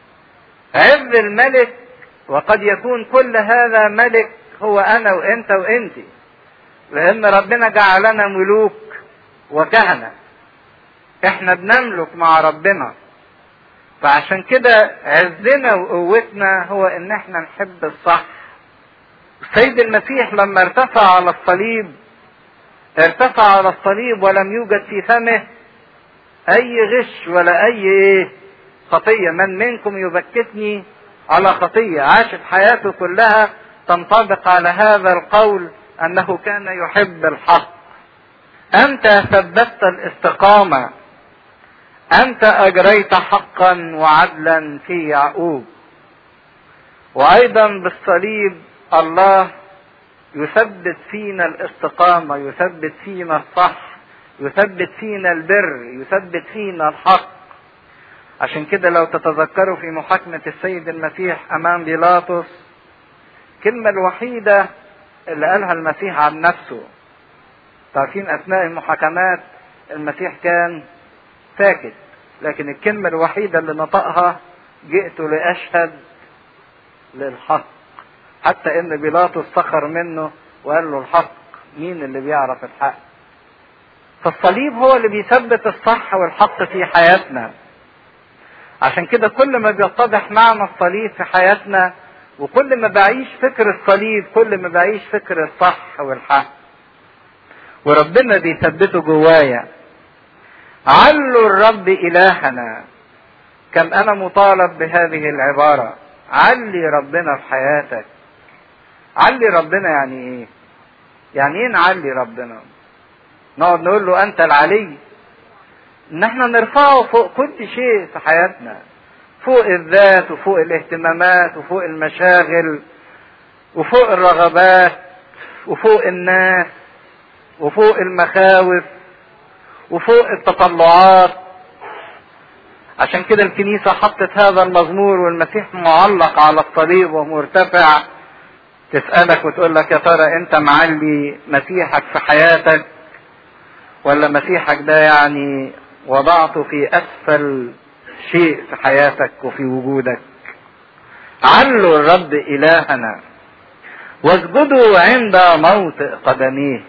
عز الملك وقد يكون كل هذا ملك هو انا وانت وانت لان ربنا جعلنا ملوك وكهنة احنا بنملك مع ربنا فعشان كده عزنا وقوتنا هو ان احنا نحب الصح السيد المسيح لما ارتفع على الصليب ارتفع على الصليب ولم يوجد في فمه اي غش ولا اي ايه خطيه من منكم يبكتني على خطيه عاشت حياته كلها تنطبق على هذا القول انه كان يحب الحق انت ثبتت الاستقامه انت اجريت حقا وعدلا في يعقوب وايضا بالصليب الله يثبت فينا الاستقامه يثبت فينا الصح يثبت فينا البر يثبت فينا الحق عشان كده لو تتذكروا في محاكمة السيد المسيح أمام بيلاطس الكلمة الوحيدة اللي قالها المسيح عن نفسه تعرفين أثناء المحاكمات المسيح كان ساكت لكن الكلمة الوحيدة اللي نطقها جئت لأشهد للحق حتى إن بيلاطس سخر منه وقال له الحق مين اللي بيعرف الحق فالصليب هو اللي بيثبت الصح والحق في حياتنا عشان كده كل ما بيتضح معنى الصليب في حياتنا وكل ما بعيش فكر الصليب كل ما بعيش فكر الصح والحق وربنا بيثبته جوايا علوا الرب إلهنا كم أنا مطالب بهذه العبارة علي ربنا في حياتك علي ربنا يعني إيه يعني إيه نعلي ربنا نقعد نقول له أنت العلي ان احنا نرفعه فوق كل شيء في حياتنا فوق الذات وفوق الاهتمامات وفوق المشاغل وفوق الرغبات وفوق الناس وفوق المخاوف وفوق التطلعات عشان كده الكنيسة حطت هذا المزمور والمسيح معلق على الصليب ومرتفع تسألك وتقول لك يا ترى انت معلي مسيحك في حياتك ولا مسيحك ده يعني وضعته في اسفل شيء في حياتك وفي وجودك علوا الرب الهنا واسجدوا عند موطئ قدميه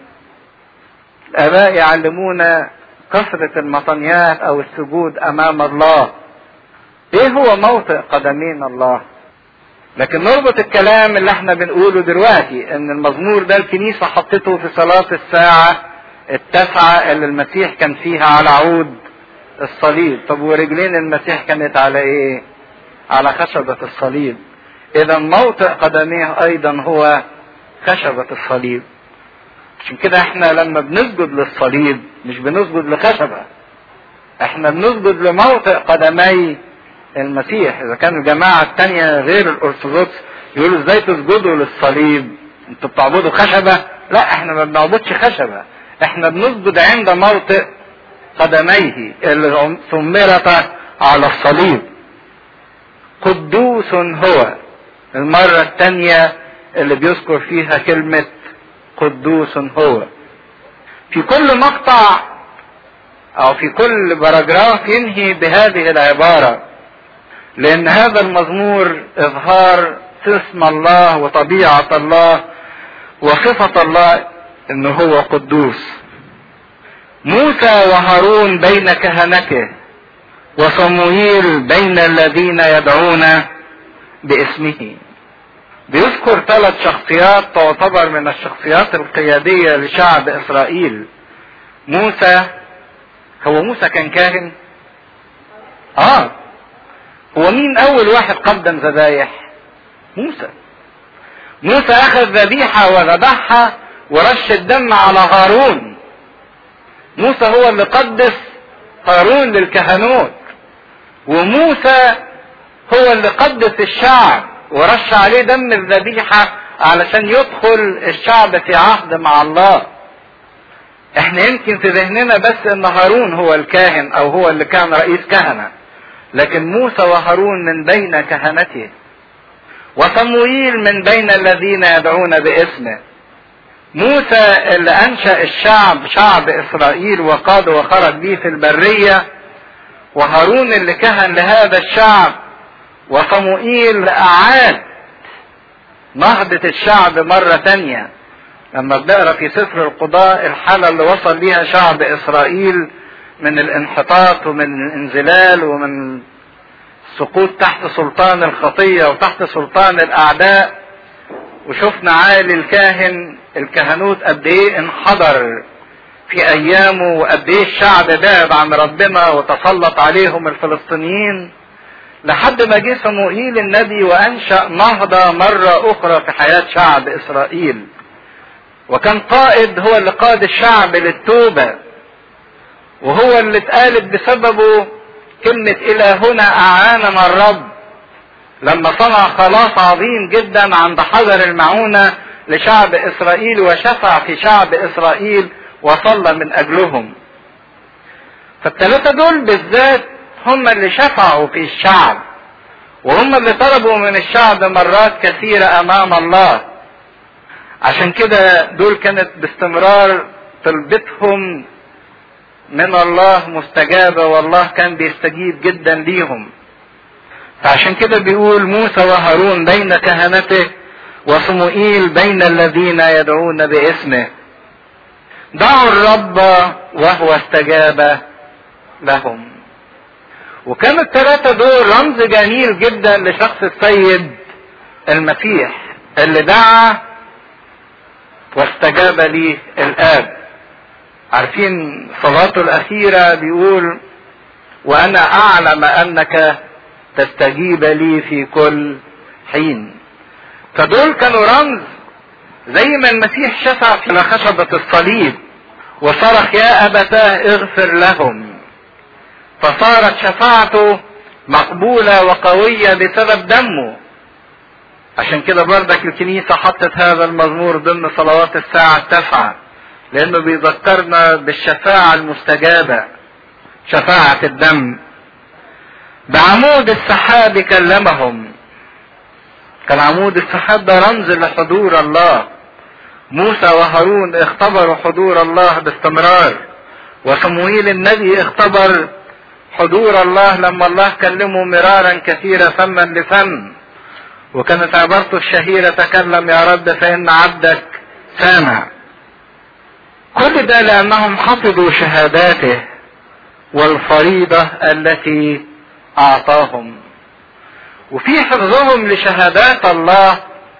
الاباء يعلمونا كثرة المطنيات او السجود امام الله ايه هو موطئ قدمين الله لكن نربط الكلام اللي احنا بنقوله دلوقتي ان المزمور ده الكنيسة حطته في صلاة الساعة التاسعة اللي المسيح كان فيها على عود الصليب طب ورجلين المسيح كانت على ايه على خشبة الصليب اذا موطئ قدميه ايضا هو خشبة الصليب عشان كده احنا لما بنسجد للصليب مش بنسجد لخشبة احنا بنسجد لموطئ قدمي المسيح اذا كان الجماعة التانية غير الارثوذكس يقولوا ازاي تسجدوا للصليب انتوا بتعبدوا خشبة لا احنا ما بنعبدش خشبة احنا بنسجد عند موطئ قدميه اللي ثمرت على الصليب قدوس هو المرة الثانية اللي بيذكر فيها كلمة قدوس هو في كل مقطع او في كل باراجراف ينهي بهذه العبارة لان هذا المزمور اظهار اسم الله وطبيعة الله وصفة الله انه هو قدوس موسى وهارون بين كهنته وصموئيل بين الذين يدعون باسمه بيذكر ثلاث شخصيات تعتبر من الشخصيات القيادية لشعب اسرائيل موسى هو موسى كان كاهن اه هو مين اول واحد قدم ذبايح موسى موسى اخذ ذبيحة وذبحها ورش الدم على هارون موسى هو اللي قدس هارون للكهنوت وموسى هو اللي قدس الشعب ورش عليه دم الذبيحة علشان يدخل الشعب في عهد مع الله احنا يمكن في ذهننا بس ان هارون هو الكاهن او هو اللي كان رئيس كهنة لكن موسى وهارون من بين كهنته وصموئيل من بين الذين يدعون باسمه موسى اللي انشا الشعب شعب اسرائيل وقاد وخرج به في البريه وهارون اللي كهن لهذا الشعب وصموئيل اعاد نهضة الشعب مرة تانية لما بنقرا في سفر القضاء الحالة اللي وصل ليها شعب اسرائيل من الانحطاط ومن الانزلال ومن السقوط تحت سلطان الخطية وتحت سلطان الاعداء وشفنا عالي الكاهن الكهنوت قد ايه انحدر في ايامه وقد ايه الشعب بعد عن ربنا وتسلط عليهم الفلسطينيين لحد ما جه صموئيل النبي وانشا نهضه مره اخرى في حياه شعب اسرائيل وكان قائد هو اللي قاد الشعب للتوبه وهو اللي اتقالت بسببه كلمه الى هنا اعاننا الرب لما صنع خلاص عظيم جدا عند حجر المعونه لشعب اسرائيل وشفع في شعب اسرائيل وصلى من اجلهم فالثلاثه دول بالذات هم اللي شفعوا في الشعب وهم اللي طلبوا من الشعب مرات كثيره امام الله عشان كده دول كانت باستمرار طلبتهم من الله مستجابه والله كان بيستجيب جدا ليهم فعشان كده بيقول موسى وهارون بين كهنته وصموئيل بين الذين يدعون باسمه دعوا الرب وهو استجاب لهم وكان الثلاثة دول رمز جميل جدا لشخص السيد المسيح اللي دعا واستجاب ليه الآب عارفين صلاته الأخيرة بيقول وأنا أعلم أنك تستجيب لي في كل حين فدول كانوا رمز زي ما المسيح شفع على خشبة الصليب وصرخ يا أبتاه اغفر لهم فصارت شفاعته مقبولة وقوية بسبب دمه عشان كده بردك الكنيسة حطت هذا المزمور ضمن صلوات الساعة التاسعة لأنه بيذكرنا بالشفاعة المستجابة شفاعة الدم بعمود السحاب كلمهم كان عمود السحاب ده رمز لحضور الله موسى وهارون اختبروا حضور الله باستمرار وصموئيل النبي اختبر حضور الله لما الله كلمه مرارا كثيرا فما لفم وكانت عبارته الشهيرة تكلم يا رب فإن عبدك سامع كل ده لأنهم حفظوا شهاداته والفريضة التي أعطاهم وفي حفظهم لشهادات الله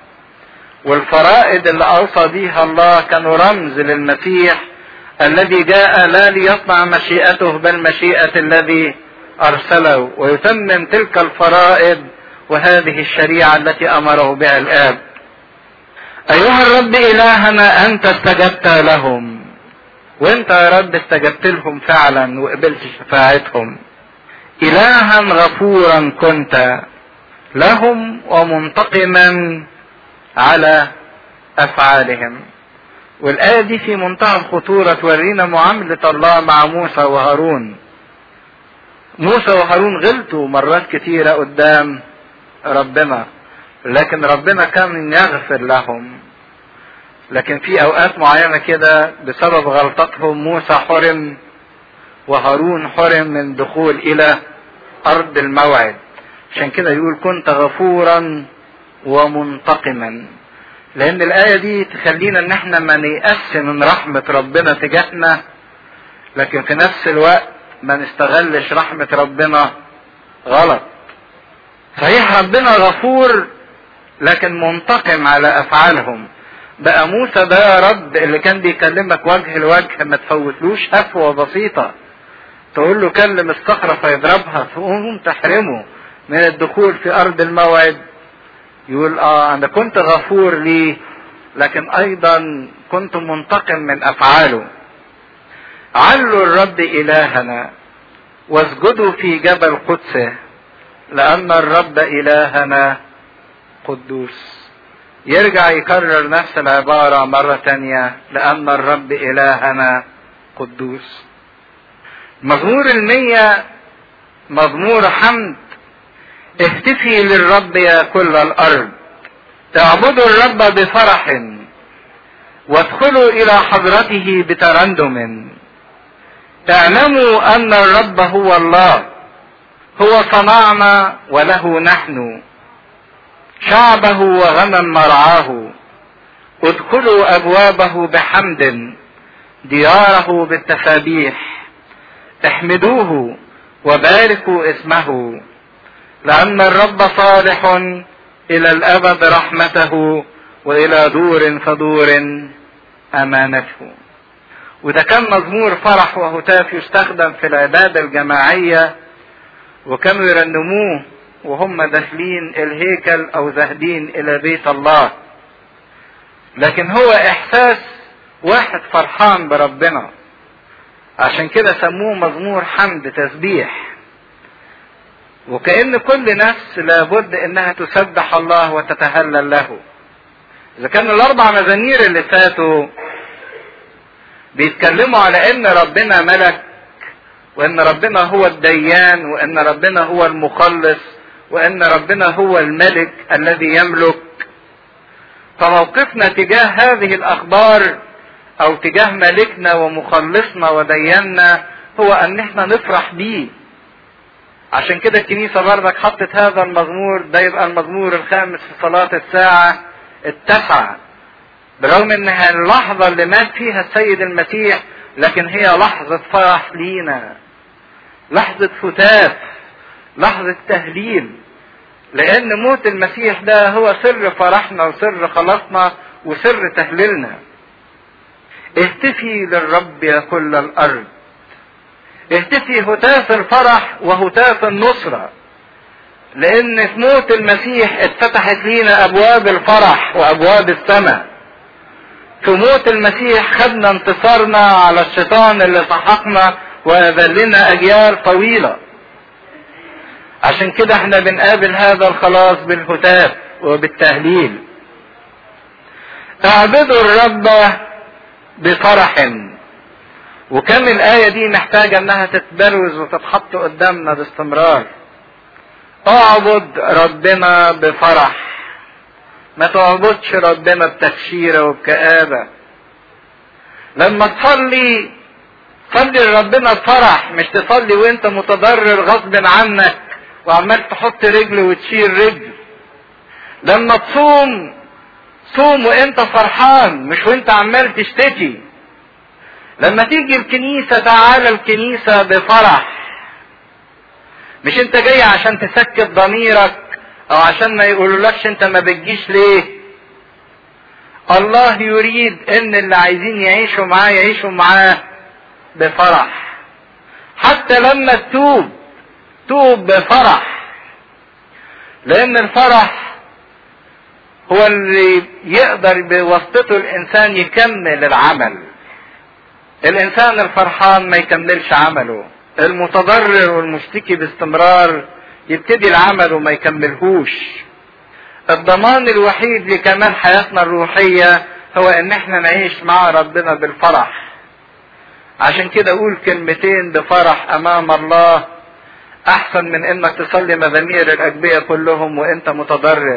والفرائض اللي أوصى بها الله كانوا رمز للمسيح الذي جاء لا ليصنع مشيئته بل مشيئة الذي أرسله ويتمم تلك الفرائض وهذه الشريعة التي أمره بها الآب ايها الرب الهنا انت استجبت لهم وانت يا رب استجبت لهم فعلا وقبلت شفاعتهم الها غفورا كنت لهم ومنتقما على افعالهم والايه دي في منتهى الخطوره تورينا معامله الله مع موسى وهارون موسى وهارون غلطوا مرات كتيره قدام ربنا لكن ربنا كان يغفر لهم لكن في اوقات معينه كده بسبب غلطتهم موسى حرم وهارون حرم من دخول الى ارض الموعد عشان كده يقول كنت غفورا ومنتقما لان الايه دي تخلينا ان احنا ما نيأس من رحمه ربنا تجاهنا لكن في نفس الوقت ما نستغلش رحمه ربنا غلط صحيح ربنا غفور لكن منتقم على افعالهم بقى موسى ده يا رب اللي كان بيكلمك وجه لوجه ما تفوتلوش هفوه بسيطه تقول له كلم الصخره فيضربها تقوم تحرمه من الدخول في ارض الموعد يقول اه انا كنت غفور ليه لكن ايضا كنت منتقم من افعاله علوا الرب الهنا واسجدوا في جبل قدسه لان الرب الهنا قدوس يرجع يكرر نفس العبارة مرة تانية لأن الرب إلهنا قدوس مزمور المية مزمور حمد اهتفي للرب يا كل الأرض اعبدوا الرب بفرح وادخلوا إلى حضرته بترنم اعلموا أن الرب هو الله هو صنعنا وله نحن شعبه وغنم مرعاه ادخلوا ابوابه بحمد دياره بالتسابيح احمدوه وباركوا اسمه لان الرب صالح الى الابد رحمته والى دور فدور امانته وده كان مزمور فرح وهتاف يستخدم في العباده الجماعيه وكانوا يرنموه وهم داخلين الهيكل او ذاهبين الى بيت الله لكن هو احساس واحد فرحان بربنا عشان كده سموه مزمور حمد تسبيح وكأن كل نفس لابد انها تسبح الله وتتهلل له اذا كان الاربع مزامير اللي فاتوا بيتكلموا على ان ربنا ملك وان ربنا هو الديان وان ربنا هو المخلص وان ربنا هو الملك الذي يملك فموقفنا تجاه هذه الاخبار او تجاه ملكنا ومخلصنا ودياننا هو ان احنا نفرح بيه عشان كده الكنيسه بردك حطت هذا المزمور ده يبقى المزمور الخامس في صلاه الساعه التاسعه برغم انها اللحظه اللي مات فيها السيد المسيح لكن هي لحظه فرح لينا لحظه فتات لحظه تهليل لان موت المسيح ده هو سر فرحنا وسر خلاصنا وسر تهليلنا اهتفي للرب يا كل الارض اهتفي هتاف الفرح وهتاف النصرة لان في موت المسيح اتفتحت لينا ابواب الفرح وابواب السماء في موت المسيح خدنا انتصارنا على الشيطان اللي سحقنا وذلنا اجيال طويله عشان كده احنا بنقابل هذا الخلاص بالهتاف وبالتهليل اعبدوا الرب بفرح وكم الآية دي محتاجة انها تتبروز وتتحط قدامنا باستمرار اعبد ربنا بفرح ما تعبدش ربنا بتكشيرة وبكآبة لما تصلي صلي لربنا بفرح مش تصلي وانت متضرر غصب عنك وعمال تحط رجل وتشيل رجل لما تصوم صوم وانت فرحان مش وانت عمال تشتكي لما تيجي الكنيسة تعالى الكنيسة بفرح مش انت جاي عشان تسكت ضميرك او عشان ما يقولولكش انت ما بتجيش ليه الله يريد ان اللي عايزين يعيشوا معاه يعيشوا معاه بفرح حتى لما تتوب توب بفرح لان الفرح هو اللي يقدر بواسطته الانسان يكمل العمل الانسان الفرحان ما يكملش عمله المتضرر والمشتكي باستمرار يبتدي العمل وما يكملهوش الضمان الوحيد لكمال حياتنا الروحية هو ان احنا نعيش مع ربنا بالفرح عشان كده اقول كلمتين بفرح امام الله احسن من انك تصلي مزامير الاجبية كلهم وانت متضرر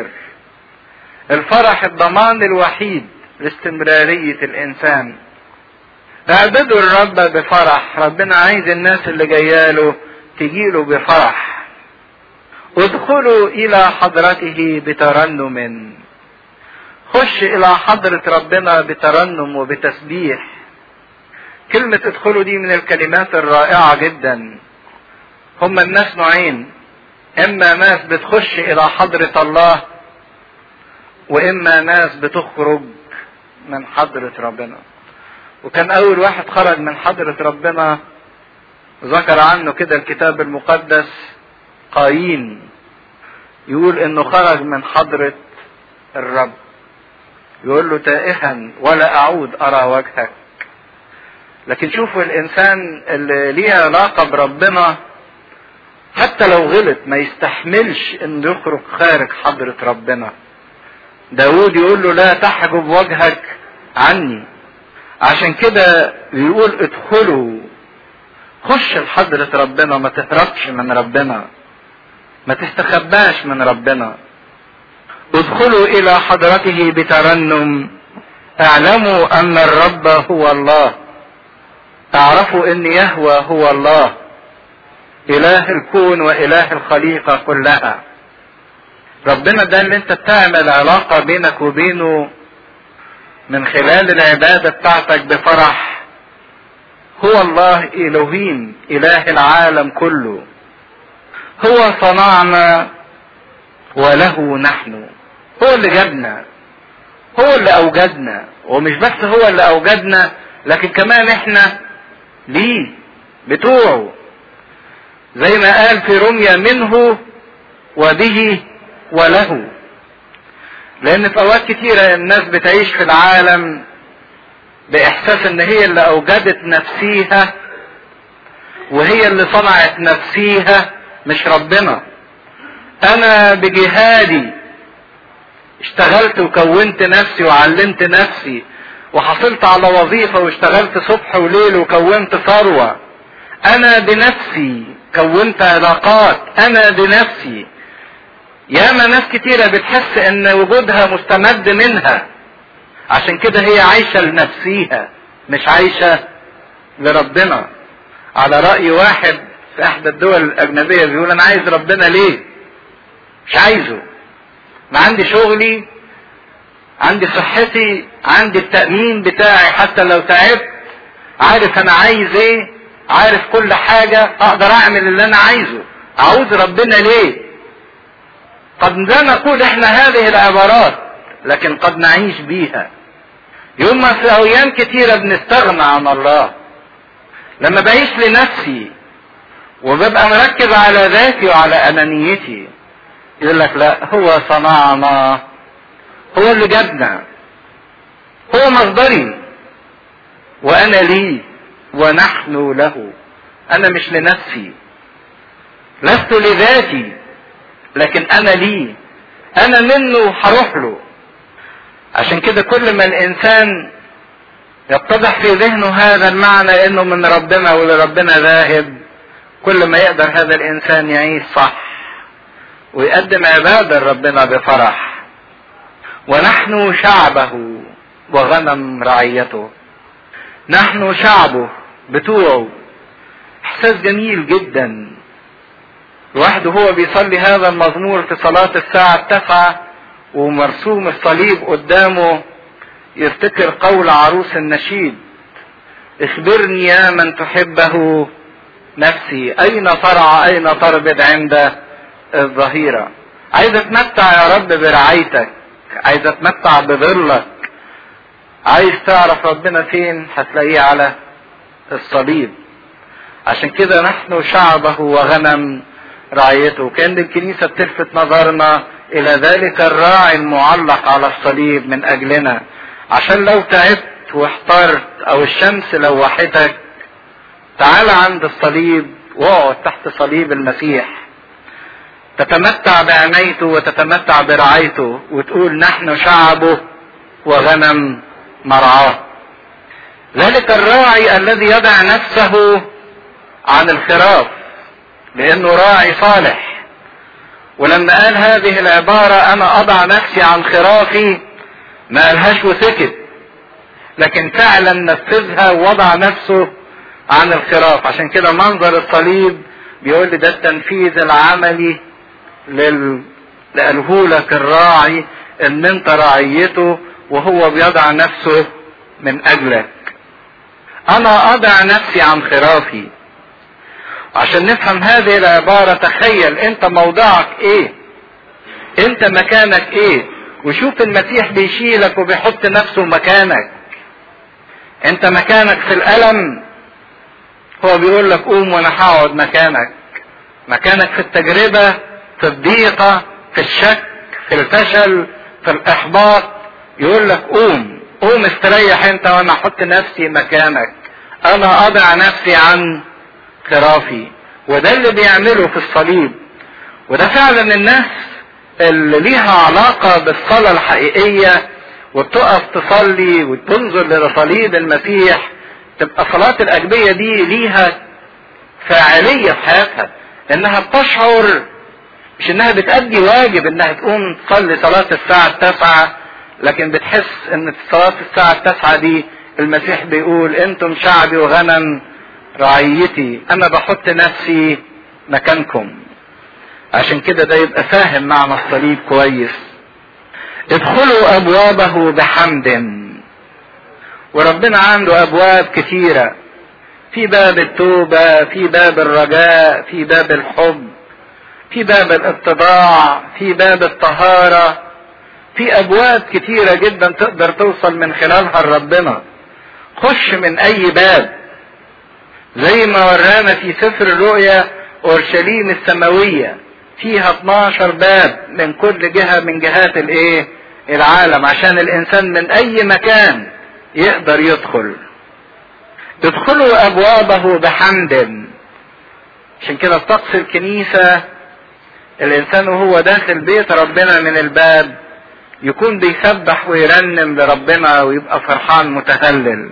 الفرح الضمان الوحيد لاستمرارية الانسان اعبدوا الرب بفرح ربنا عايز الناس اللي جاياله تجيله بفرح ادخلوا الى حضرته بترنم خش الى حضرة ربنا بترنم وبتسبيح كلمة ادخلوا دي من الكلمات الرائعة جدا هم الناس نوعين اما ناس بتخش الى حضرة الله واما ناس بتخرج من حضرة ربنا وكان اول واحد خرج من حضرة ربنا ذكر عنه كده الكتاب المقدس قايين يقول انه خرج من حضرة الرب يقول له تائها ولا اعود ارى وجهك لكن شوفوا الانسان اللي ليه علاقة بربنا حتى لو غلط ما يستحملش انه يخرج خارج حضرة ربنا داود يقول له لا تحجب وجهك عني عشان كده بيقول ادخلوا خش لحضرة ربنا ما تهربش من ربنا ما تستخباش من ربنا ادخلوا الى حضرته بترنم اعلموا ان الرب هو الله اعرفوا ان يهوى هو الله اله الكون واله الخليقة كلها ربنا ده اللي انت بتعمل علاقة بينك وبينه من خلال العبادة بتاعتك بفرح هو الله الوهيم اله العالم كله هو صنعنا وله نحن هو اللي جابنا هو اللي اوجدنا ومش بس هو اللي اوجدنا لكن كمان احنا ليه بتوعه زي ما قال في رمية منه وبه وله لان في اوقات كتيرة الناس بتعيش في العالم باحساس ان هي اللي اوجدت نفسيها وهي اللي صنعت نفسيها مش ربنا انا بجهادي اشتغلت وكونت نفسي وعلمت نفسي وحصلت على وظيفة واشتغلت صبح وليل وكونت ثروة انا بنفسي كونت علاقات انا بنفسي ياما ناس كتيرة بتحس ان وجودها مستمد منها عشان كده هي عايشة لنفسيها مش عايشة لربنا على رأي واحد في احدى الدول الاجنبية بيقول انا عايز ربنا ليه مش عايزه انا عندي شغلي عندي صحتي عندي التأمين بتاعي حتى لو تعبت عارف انا عايز ايه عارف كل حاجة اقدر اعمل اللي انا عايزه اعوز ربنا ليه قد لا نقول احنا هذه العبارات لكن قد نعيش بيها يوم ما في ايام كتيرة بنستغنى عن الله لما بعيش لنفسي وببقى مركز على ذاتي وعلى انانيتي يقول لك لا هو صنعنا هو اللي جابنا هو مصدري وانا لي ونحن له انا مش لنفسي لست لذاتي لكن انا لي انا منه هروح له عشان كده كل ما الانسان يتضح في ذهنه هذا المعنى انه من ربنا ولربنا ذاهب كل ما يقدر هذا الانسان يعيش صح ويقدم عبادة لربنا بفرح ونحن شعبه وغنم رعيته نحن شعبه بتوعه احساس جميل جدا الواحد وهو بيصلي هذا المزمور في صلاة الساعة التاسعة ومرسوم الصليب قدامه يفتكر قول عروس النشيد اخبرني يا من تحبه نفسي اين ترعى اين تربد عند الظهيرة عايز اتمتع يا رب برعايتك عايز اتمتع بظلك عايز تعرف ربنا فين هتلاقيه على الصليب عشان كده نحن شعبه وغنم رعيته كان الكنيسة بتلفت نظرنا الى ذلك الراعي المعلق على الصليب من اجلنا عشان لو تعبت واحترت او الشمس لوحتك تعال عند الصليب واقعد تحت صليب المسيح تتمتع بعنايته وتتمتع برعايته وتقول نحن شعبه وغنم مرعاه ذلك الراعي الذي يضع نفسه عن الخراف لانه راعي صالح ولما قال هذه العبارة انا اضع نفسي عن خرافي ما قالهاش وسكت لكن فعلا نفذها ووضع نفسه عن الخراف عشان كده منظر الصليب بيقول لي ده التنفيذ العملي لل... لقاله لك الراعي ان انت رعيته وهو بيضع نفسه من اجلك انا اضع نفسي عن خرافي عشان نفهم هذه العبارة تخيل انت موضعك ايه انت مكانك ايه وشوف المسيح بيشيلك وبيحط نفسه مكانك انت مكانك في الالم هو بيقول لك قوم وانا هقعد مكانك مكانك في التجربة في الضيقة في الشك في الفشل في الاحباط يقول لك قوم قوم استريح انت وانا احط نفسي مكانك انا اضع نفسي عن خرافي وده اللي بيعمله في الصليب وده فعلا الناس اللي ليها علاقة بالصلاة الحقيقية وبتقف تصلي وتنظر لصليب المسيح تبقى صلاة الأجبية دي ليها فاعلية في حياتها انها بتشعر مش انها بتأدي واجب انها تقوم تصلي صلاة الساعة التاسعة لكن بتحس ان صلاة الساعة التاسعة دي المسيح بيقول انتم شعبي وغنم رعيتي انا بحط نفسي مكانكم عشان كده ده يبقى فاهم معنى الصليب كويس ادخلوا ابوابه بحمد وربنا عنده ابواب كثيره في باب التوبه في باب الرجاء في باب الحب في باب الاتضاع في باب الطهاره في ابواب كتيره جدا تقدر توصل من خلالها لربنا خش من اي باب زي ما ورانا في سفر الرؤيا اورشليم السماويه فيها 12 باب من كل جهه من جهات الايه العالم عشان الانسان من اي مكان يقدر يدخل ادخلوا ابوابه بحمد عشان كده في طقس الكنيسه الانسان وهو داخل بيت ربنا من الباب يكون بيسبح ويرنم لربنا ويبقى فرحان متهلل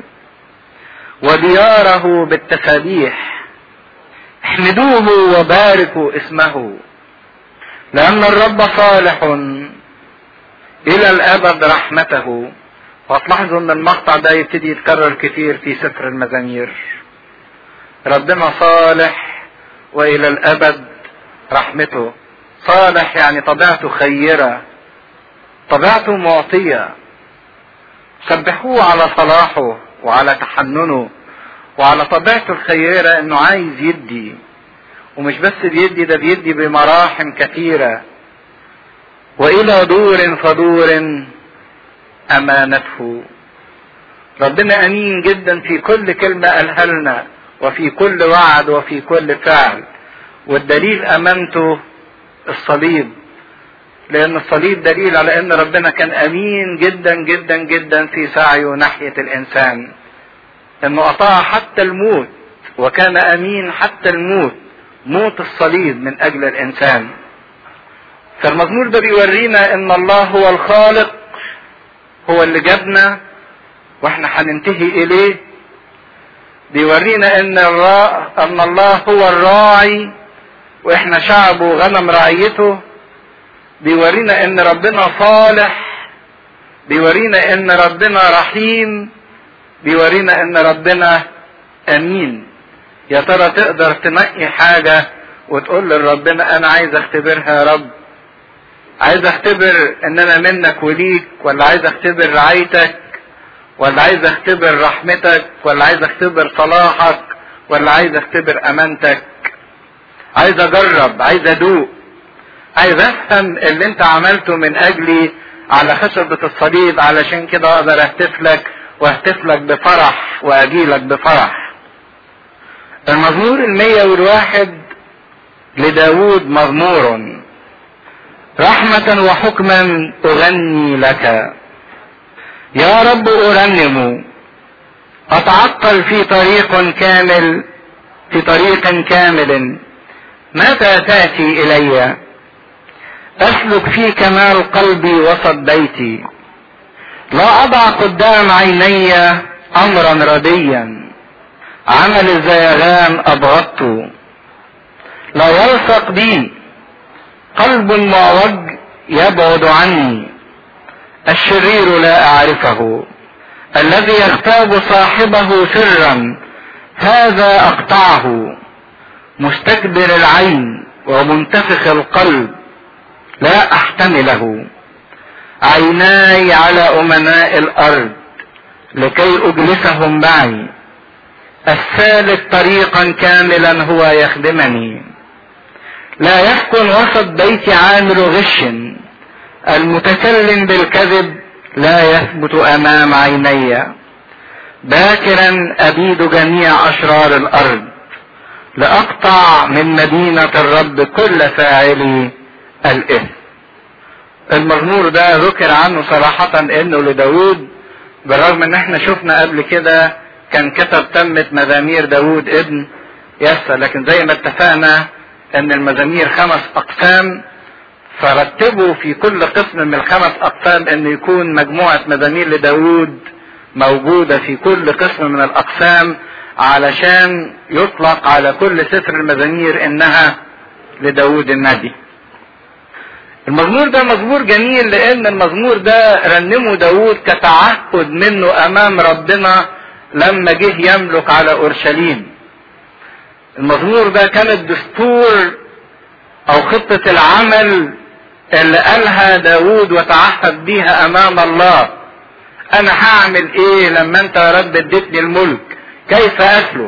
ودياره بالتسابيح احمدوه وباركوا اسمه لأن الرب صالح إلى الأبد رحمته وهتلاحظوا إن المقطع ده يبتدي يتكرر كتير في سفر المزامير ربنا صالح وإلى الأبد رحمته صالح يعني طبيعته خيرة طبيعته معطية سبحوه على صلاحه وعلى تحننه وعلى طبيعته الخيرة انه عايز يدي ومش بس بيدي ده بيدي بمراحم كثيرة والى دور فدور امانته ربنا امين جدا في كل كلمة قالها لنا وفي كل وعد وفي كل فعل والدليل امانته الصليب لان الصليب دليل على ان ربنا كان امين جدا جدا جدا في سعيه ناحية الانسان انه اطاع حتى الموت وكان امين حتى الموت موت الصليب من اجل الانسان فالمزمور ده بيورينا ان الله هو الخالق هو اللي جابنا واحنا هننتهي اليه بيورينا ان الرا... ان الله هو الراعي واحنا شعبه وغنم رعيته بيورينا ان ربنا صالح بيورينا ان ربنا رحيم بيورينا ان ربنا امين يا ترى تقدر تنقي حاجة وتقول لربنا انا عايز اختبرها يا رب عايز اختبر ان انا منك وليك ولا عايز اختبر رعايتك ولا عايز اختبر رحمتك ولا عايز اختبر صلاحك ولا عايز اختبر امانتك عايز اجرب عايز ادوق عايز افهم اللي انت عملته من اجلي على خشبة الصليب علشان كده اقدر اهتف لك واهتف لك بفرح واجيلك بفرح المزمور المية والواحد لداود مزمور رحمة وحكما أغني لك يا رب أرنم أتعطل في طريق كامل في طريق كامل متى تأتي إلي أسلك في كمال قلبي وسط بيتي لا أضع قدام عيني أمرا رديا عمل الزيغان أبغضته لا يلصق بي قلب معوج يبعد عني الشرير لا أعرفه الذي يغتاب صاحبه سرا هذا أقطعه مستكبر العين ومنتفخ القلب لا أحتمله عيناي على أمناء الأرض لكي أجلسهم معي السالك طريقا كاملا هو يخدمني لا يسكن وسط بيت عامل غش المتكلم بالكذب لا يثبت امام عيني باكرا ابيد جميع اشرار الارض لاقطع من مدينة الرب كل فاعلي الاثم المزمور ده ذكر عنه صراحة انه لداود بالرغم ان احنا شفنا قبل كده كان كتب تمت مزامير داود ابن يسى لكن زي ما اتفقنا ان المزامير خمس اقسام فرتبوا في كل قسم من الخمس اقسام ان يكون مجموعة مزامير لداود موجودة في كل قسم من الاقسام علشان يطلق على كل سفر المزامير انها لداود النبي المزمور ده مزمور جميل لان المزمور ده رنمه داود كتعهد منه امام ربنا لما جه يملك على اورشليم المزمور ده كان الدستور او خطة العمل اللي قالها داود وتعهد بيها امام الله انا هعمل ايه لما انت يا رب اديتني الملك كيف اسلك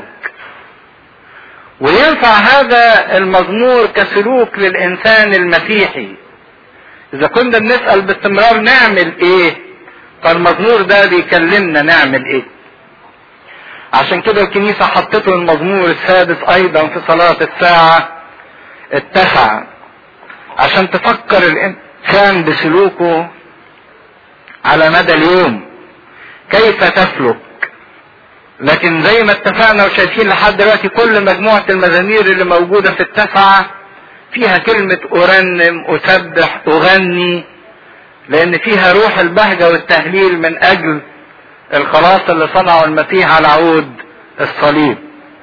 وينفع هذا المزمور كسلوك للانسان المسيحي اذا كنا بنسأل باستمرار نعمل ايه فالمزمور ده بيكلمنا نعمل ايه عشان كده الكنيسة حطته المزمور السادس ايضا في صلاة الساعة التاسعة عشان تفكر الانسان بسلوكه على مدى اليوم كيف تسلك لكن زي ما اتفقنا وشايفين لحد دلوقتي كل مجموعة المزامير اللي موجودة في التاسعة فيها كلمة أرنم أسبح أغني لأن فيها روح البهجة والتهليل من أجل الخلاص اللي صنعه المسيح على عود الصليب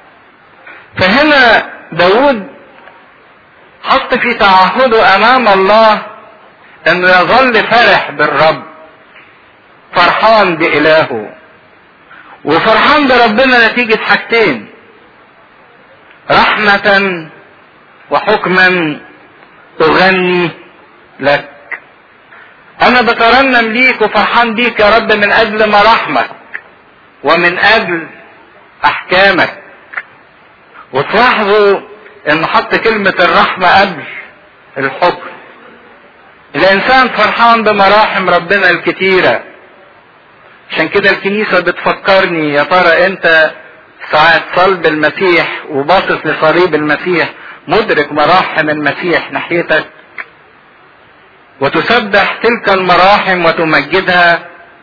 فهنا داود حط في تعهده امام الله انه يظل فرح بالرب فرحان بإلهه وفرحان بربنا نتيجة حاجتين رحمة وحكما أغني لك أنا بترنم ليك وفرحان بيك يا رب من أجل مراحمك ومن أجل أحكامك وتلاحظوا إن حط كلمة الرحمة قبل الحكم الإنسان فرحان بمراحم ربنا الكتيرة عشان كده الكنيسة بتفكرني يا ترى أنت ساعة صلب المسيح وباصص لصليب المسيح مدرك مراحم المسيح ناحيتك وتسبح تلك المراحم وتمجدها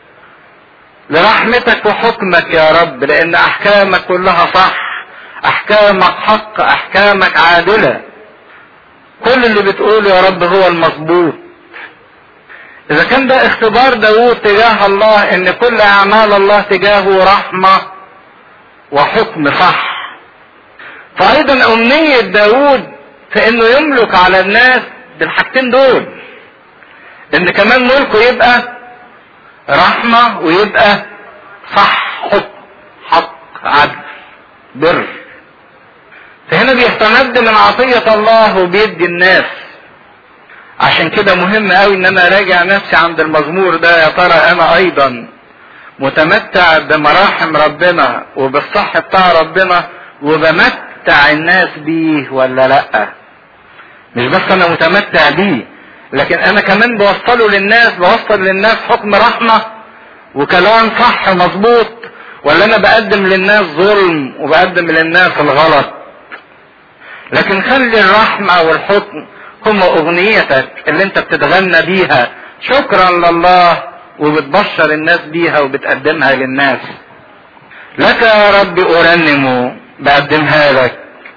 لرحمتك وحكمك يا رب لان احكامك كلها صح احكامك حق احكامك عادله كل اللي بتقوله يا رب هو المظبوط اذا كان ده اختبار داوود تجاه الله ان كل اعمال الله تجاهه رحمه وحكم صح فايضا امنيه داوود في انه يملك على الناس بالحاجتين دول ان كمان ملكه يبقى رحمة ويبقى صح حكم حق عدل بر فهنا بيستمد من عطية الله وبيدي الناس عشان كده مهم قوي ان انا راجع نفسي عند المزمور ده يا ترى انا ايضا متمتع بمراحم ربنا وبالصح بتاع ربنا وبمتع الناس بيه ولا لا مش بس انا متمتع بيه لكن انا كمان بوصله للناس بوصل للناس حكم رحمة وكلام صح مظبوط ولا انا بقدم للناس ظلم وبقدم للناس الغلط لكن خلي الرحمة والحكم هم اغنيتك اللي انت بتتغنى بيها شكرا لله وبتبشر الناس بيها وبتقدمها للناس لك يا رب ارنم بقدمها لك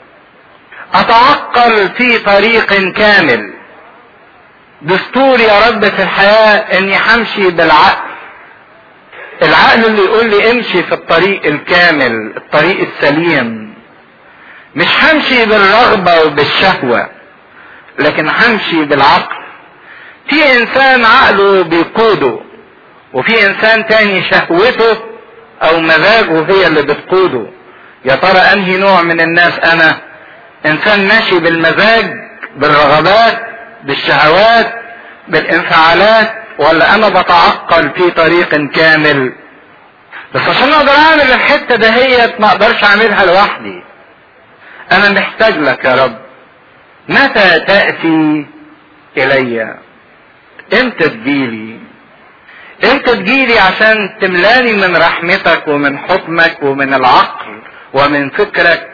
اتعقل في طريق كامل دستور يا رب في الحياة اني همشي بالعقل العقل اللي يقول لي امشي في الطريق الكامل الطريق السليم مش همشي بالرغبة وبالشهوة لكن همشي بالعقل في انسان عقله بيقوده وفي انسان تاني شهوته او مزاجه هي اللي بتقوده يا ترى انهي نوع من الناس انا انسان ماشي بالمزاج بالرغبات بالشهوات بالانفعالات ولا انا بتعقل في طريق كامل بس عشان اقدر اعمل الحته دهيت ما اقدرش اعملها لوحدي انا محتاج لك يا رب متى تاتي الي امتى تجيلي امتى تجيلي عشان تملاني من رحمتك ومن حكمك ومن العقل ومن فكرك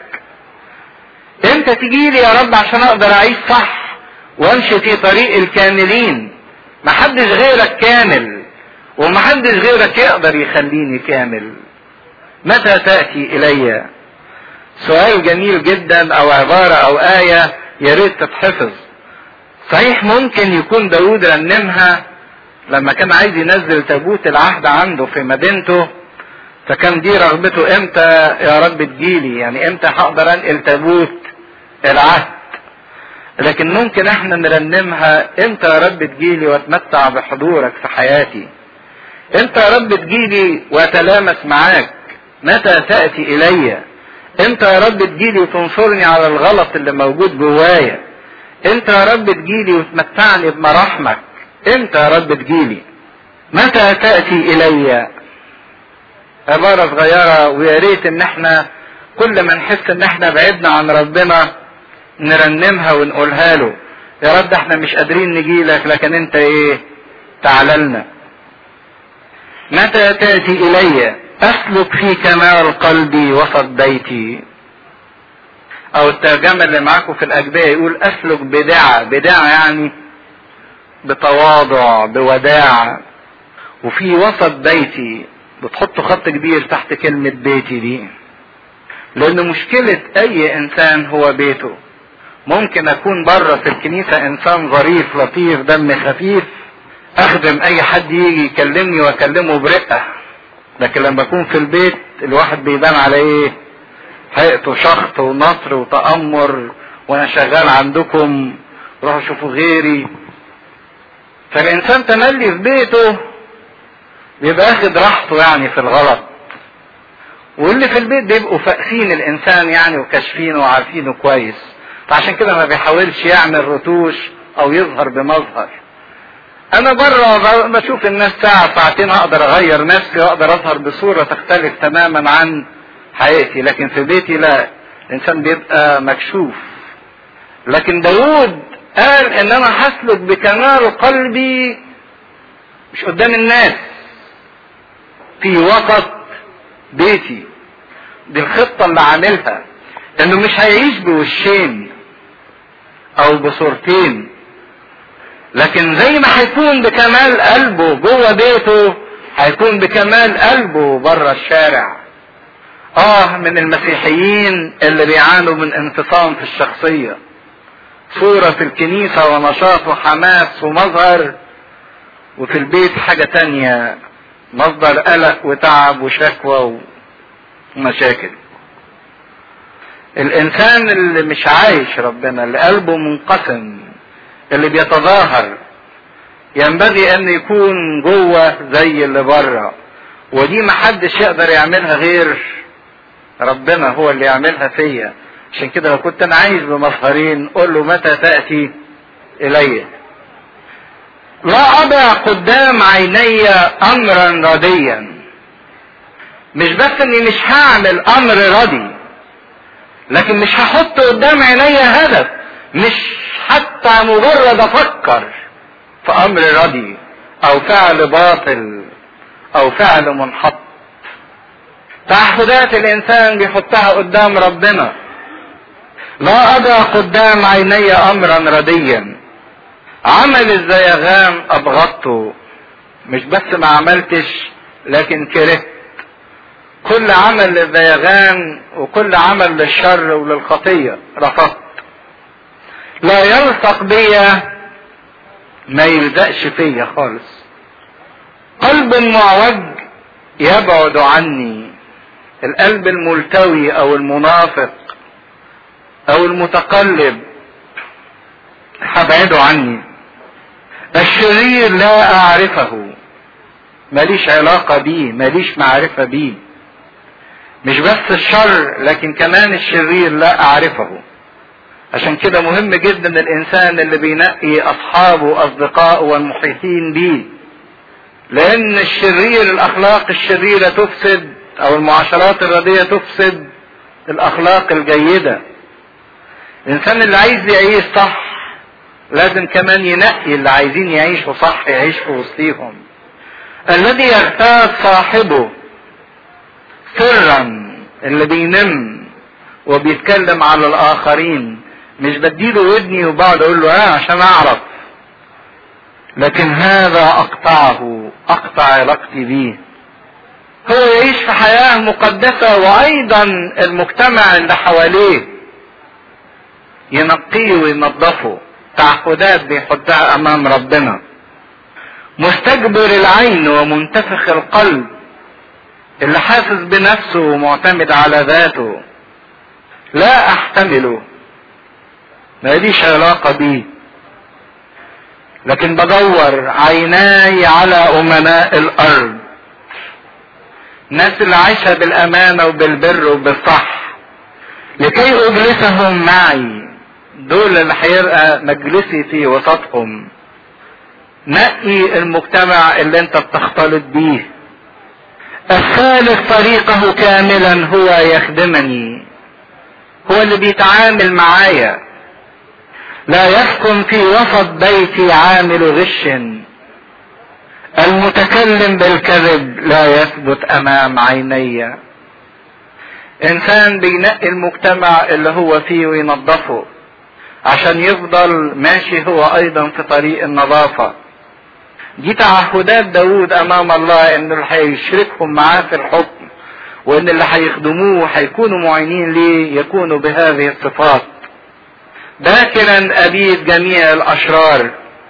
امتى تجيلي يا رب عشان اقدر اعيش صح وامشي في طريق الكاملين محدش غيرك كامل ومحدش غيرك يقدر يخليني كامل متى تأتي إلي سؤال جميل جدا أو عبارة أو آية يا ريت تتحفظ صحيح ممكن يكون داود رنمها لما كان عايز ينزل تابوت العهد عنده في مدينته فكان دي رغبته امتى يا رب تجيلي يعني امتى هقدر انقل تابوت العهد لكن ممكن احنا نرنمها امتى يا رب تجيلي واتمتع بحضورك في حياتي امتى يا رب تجيلي واتلامس معاك متى تأتي الي امتى يا رب تجيلي وتنصرني على الغلط اللي موجود جوايا امتى يا رب تجيلي وتمتعني بمراحمك امتى يا رب تجيلي متى تأتي الي عبارة صغيرة ويا ريت ان احنا كل ما نحس ان احنا بعدنا عن ربنا نرنمها ونقولها له يا رب احنا مش قادرين نجيلك لكن انت ايه تعال لنا متى تأتي الي اسلك في كمال قلبي وسط بيتي او الترجمة اللي معاكم في الاجبية يقول اسلك بدعة بدعة يعني بتواضع بوداع وفي وسط بيتي بتحطوا خط كبير تحت كلمة بيتي دي لان مشكلة اي انسان هو بيته ممكن اكون بره في الكنيسة انسان ظريف لطيف دم خفيف اخدم اي حد يجي يكلمني واكلمه برقة لكن لما اكون في البيت الواحد بيبان على ايه حقته شخط ونصر وتأمر وانا شغال عندكم روحوا شوفوا غيري فالانسان تملي في بيته بيبقى اخد راحته يعني في الغلط واللي في البيت بيبقوا فاقسين الانسان يعني وكاشفينه وعارفينه كويس فعشان كده ما بيحاولش يعمل رتوش او يظهر بمظهر انا بره بشوف الناس ساعة ساعتين اقدر اغير نفسي واقدر اظهر بصورة تختلف تماما عن حياتي لكن في بيتي لا الانسان بيبقى مكشوف لكن داود قال ان انا هسلك بكمال قلبي مش قدام الناس في وسط بيتي دي الخطة اللي عاملها انه مش هيعيش بوشين او بصورتين لكن زي ما هيكون بكمال قلبه جوه بيته هيكون بكمال قلبه بره الشارع اه من المسيحيين اللي بيعانوا من انفصام في الشخصية صورة في الكنيسة ونشاط وحماس ومظهر وفي البيت حاجة تانية مصدر قلق وتعب وشكوى ومشاكل الانسان اللي مش عايش ربنا اللي قلبه منقسم اللي بيتظاهر ينبغي ان يكون جوه زي اللي بره ودي محدش يقدر يعملها غير ربنا هو اللي يعملها فيا عشان كده لو كنت انا عايش بمظهرين قول له متى تاتي الي لا اضع قدام عيني امرا رديا مش بس اني مش هعمل امر ردي لكن مش هحط قدام عيني هدف مش حتى مجرد افكر في امر ردي او فعل باطل او فعل منحط تعهدات الانسان بيحطها قدام ربنا لا اضع قدام عيني امرا رديا عمل الزيغان ابغضته مش بس ما عملتش لكن كرهت كل عمل للزيغان وكل عمل للشر وللخطية رفضت لا يلصق بيا ما يلزقش فيا خالص قلب معوج يبعد عني القلب الملتوي او المنافق او المتقلب هبعده عني الشرير لا اعرفه ماليش علاقة بيه ماليش معرفة بيه مش بس الشر لكن كمان الشرير لا اعرفه عشان كده مهم جدا الانسان اللي بينقي اصحابه واصدقائه والمحيطين بيه لان الشرير الاخلاق الشريرة تفسد او المعاشرات الرديئة تفسد الاخلاق الجيدة الانسان اللي عايز يعيش صح لازم كمان ينقي اللي عايزين يعيشوا صح يعيش في وسطيهم الذي يغتاب صاحبه سرا اللي بينم وبيتكلم على الاخرين مش بديله ودني وبقعد اقول له اه عشان اعرف لكن هذا اقطعه اقطع علاقتي بيه هو يعيش في حياة مقدسة وايضا المجتمع اللي حواليه ينقيه وينظفه تعهدات بيحطها امام ربنا مستكبر العين ومنتفخ القلب اللي حاسس بنفسه ومعتمد على ذاته لا احتمله ما ليش علاقة بيه لكن بدور عيناي على امناء الارض الناس اللي عايشة بالامانة وبالبر وبالصح لكي اجلسهم معي دول اللي هيبقى مجلسي في وسطهم نقي المجتمع اللي انت بتختلط بيه الثالث طريقه كاملا هو يخدمني هو اللي بيتعامل معايا لا يسكن في وسط بيتي عامل غش المتكلم بالكذب لا يثبت امام عيني انسان بينقي المجتمع اللي هو فيه وينظفه عشان يفضل ماشي هو ايضا في طريق النظافة دي تعهدات داود امام الله ان اللي هيشركهم معاه في الحكم وان اللي هيخدموه هيكونوا معينين ليه يكونوا بهذه الصفات باكرا ابيد جميع الاشرار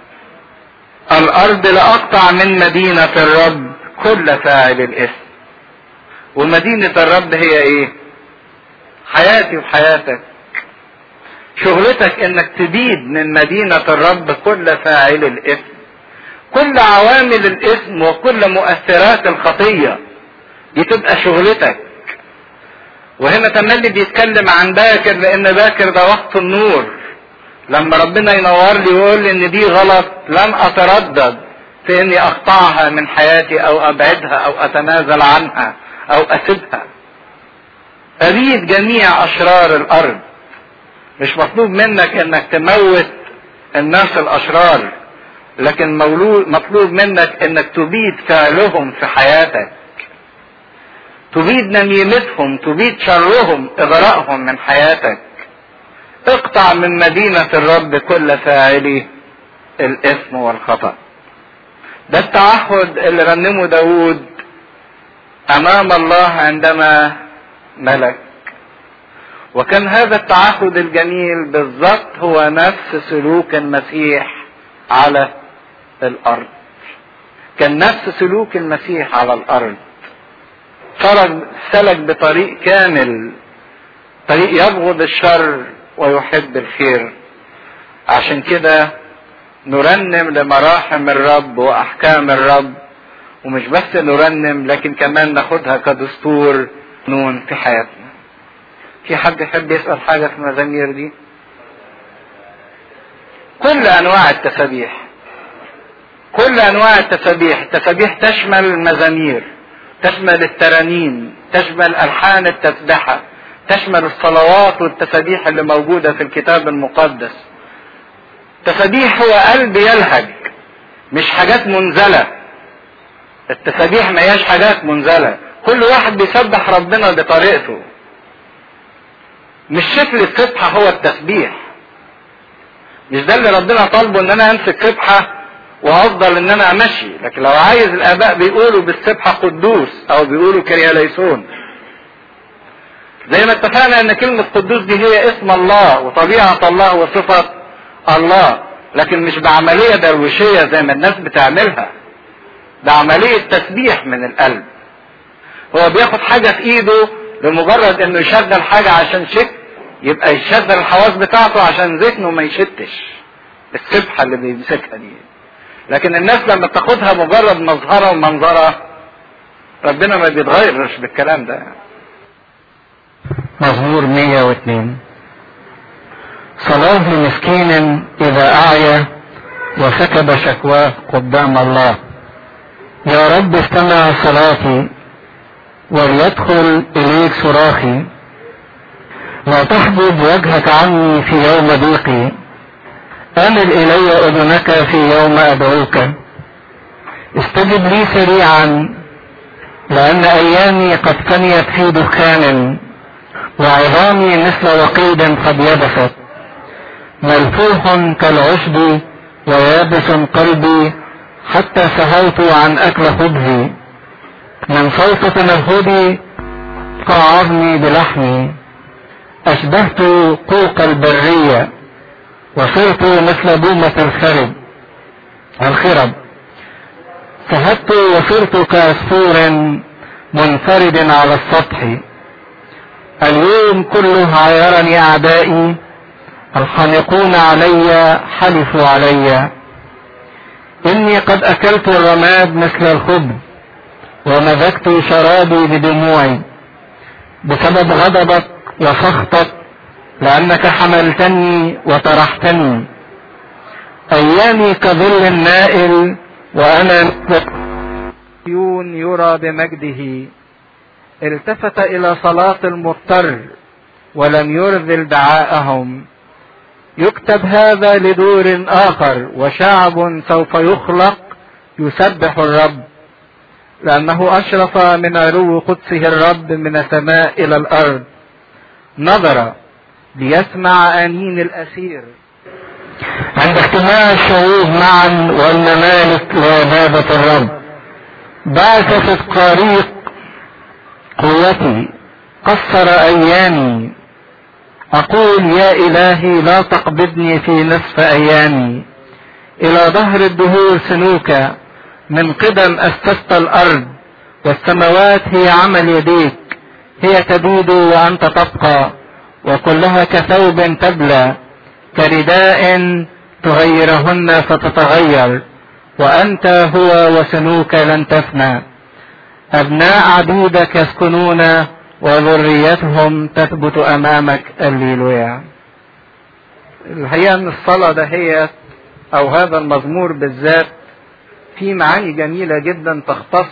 الارض لاقطع من مدينة الرب كل فاعل الاثم ومدينة الرب هي ايه حياتي وحياتك شغلتك انك تبيد من مدينة الرب كل فاعل الاثم كل عوامل الاثم وكل مؤثرات الخطية دي تبقى شغلتك وهنا تملي بيتكلم عن باكر لان باكر ده وقت النور لما ربنا ينور لي ويقول لي ان دي غلط لن اتردد في اني اقطعها من حياتي او ابعدها او اتنازل عنها او اسيبها اريد جميع اشرار الارض مش مطلوب منك انك تموت الناس الاشرار لكن مولود مطلوب منك انك تبيد فعلهم في حياتك تبيد نميمتهم تبيد شرهم اغراءهم من حياتك اقطع من مدينة الرب كل فاعلي الاثم والخطأ ده التعهد اللي رنمه داود امام الله عندما ملك وكان هذا التعهد الجميل بالضبط هو نفس سلوك المسيح على الارض كان نفس سلوك المسيح على الارض سلك بطريق كامل طريق يبغض الشر ويحب الخير عشان كده نرنم لمراحم الرب واحكام الرب ومش بس نرنم لكن كمان ناخدها كدستور نون في حياتنا في حد يحب يسأل حاجة في المزامير دي كل انواع التسابيح كل انواع التسابيح التسابيح تشمل المزامير تشمل الترانيم تشمل الحان التسبحه تشمل الصلوات والتسابيح اللي موجوده في الكتاب المقدس تسابيح هو قلب يلهج مش حاجات منزله التسابيح ما هياش حاجات منزله كل واحد بيسبح ربنا بطريقته مش شكل السبحه هو التسبيح مش ده اللي ربنا طالبه ان انا امسك سبحة وافضل ان انا امشي لكن لو عايز الاباء بيقولوا بالسبحة قدوس او بيقولوا كرياليسون زي ما اتفقنا ان كلمة قدوس دي هي اسم الله وطبيعة الله وصفة الله لكن مش بعملية درويشية زي ما الناس بتعملها ده عملية تسبيح من القلب هو بياخد حاجة في ايده لمجرد انه يشغل حاجة عشان شك يبقى يشغل الحواس بتاعته عشان ذهنه ما يشتش السبحة اللي بيمسكها دي لكن الناس لما تاخدها مجرد مظهرة ومنظرة ربنا ما بيتغيرش بالكلام ده مزمور 102 صلاة لمسكين إذا أعيا وسكب شكواه قدام الله يا رب استمع صلاتي وليدخل إليك صراخي لا تحجب وجهك عني في يوم ضيقي أمل إلي أذنك في يوم أدعوك استجب لي سريعا لأن أيامي قد فنيت في دخان وعظامي مثل وقيد قد يبست ملفوح كالعشب ويابس قلبي حتى سهوت عن أكل خبزي من صوت تنهدي قعرني بلحمي أشبهت قوق البرية وصرت مثل بومة الخرب الخرب سهدت وصرت كعصفور منفرد على السطح اليوم كله عايرني أعدائي الخانقون علي حلفوا علي إني قد أكلت الرماد مثل الخبز ومزجت شرابي بدموعي بسبب غضبك وسخطك لأنك حملتني وطرحتني أيامي كظل النائل وأنا عيون يرى بمجده التفت إلى صلاة المضطر ولم يرذل دعاءهم يكتب هذا لدور آخر وشعب سوف يخلق يسبح الرب لأنه أشرف من علو قدسه الرب من السماء إلى الأرض نظر ليسمع أنين الأسير عند اجتماع الشعوب معا والممالك لعبادة الرب بعث في الطريق قوتي قصر أيامي أقول يا إلهي لا تقبضني في نصف أيامي إلى ظهر الدهور سنوك من قدم أسست الأرض والسماوات هي عمل يديك هي تبيد وأنت تبقى وكلها كثوب تبلى كرداء تغيرهن فتتغير وأنت هو وسنوك لن تفنى أبناء عبيدك يسكنون وذريتهم تثبت أمامك الليلويا الحقيقة أن الصلاة دهيت أو هذا المزمور بالذات في معاني جميلة جدا تختص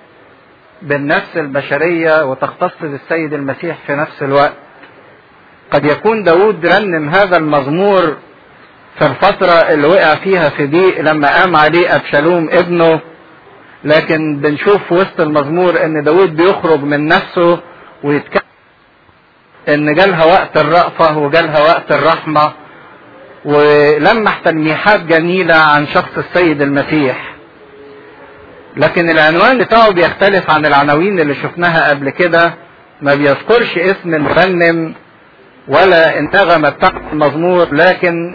بالنفس البشرية وتختص بالسيد المسيح في نفس الوقت قد يكون داود رنم هذا المزمور في الفترة اللي وقع فيها في ضيق لما قام عليه أبشالوم ابنه لكن بنشوف في وسط المزمور ان داود بيخرج من نفسه ويتكلم ان جالها وقت الرأفة وجالها وقت الرحمة ولمح تلميحات جميلة عن شخص السيد المسيح لكن العنوان بتاعه بيختلف عن العناوين اللي شفناها قبل كده ما بيذكرش اسم المرنم ولا النغمة بتاعت المزمور لكن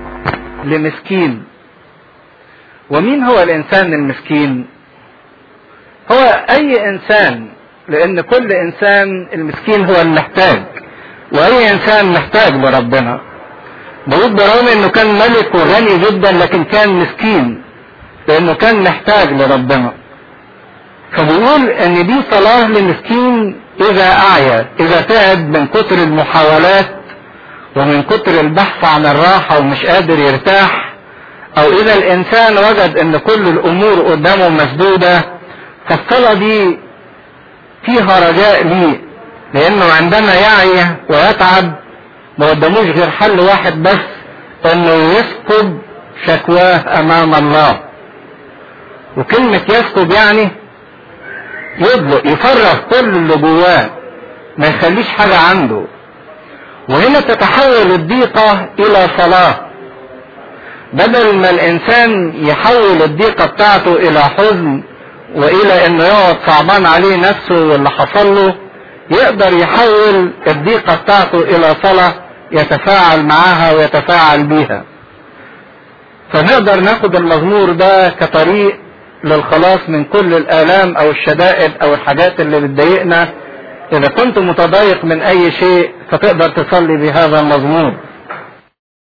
لمسكين ومين هو الانسان المسكين هو اي انسان لان كل انسان المسكين هو المحتاج واي انسان محتاج لربنا داود برغم انه كان ملك وغني جدا لكن كان مسكين لانه كان محتاج لربنا فبيقول ان دي صلاة لمسكين اذا اعيا اذا تعب من كتر المحاولات ومن كتر البحث عن الراحة ومش قادر يرتاح او اذا الانسان وجد ان كل الامور قدامه مسدودة فالصلاة دي فيها رجاء ليه لانه عندما يعي ويتعب ما قداموش غير حل واحد بس انه يسكب شكواه امام الله وكلمة يسكب يعني يطلق يفرغ كل اللي جواه ما يخليش حاجة عنده وهنا تتحول الضيقة الى صلاة بدل ما الانسان يحول الضيقة بتاعته الى حزن والى انه يقعد صعبان عليه نفسه واللي حصل له يقدر يحول الضيقة بتاعته الى صلاة يتفاعل معاها ويتفاعل بيها فنقدر ناخد المزمور ده كطريق للخلاص من كل الآلام أو الشدائد أو الحاجات اللي بتضايقنا إذا كنت متضايق من أي شيء فتقدر تصلي بهذا المزمور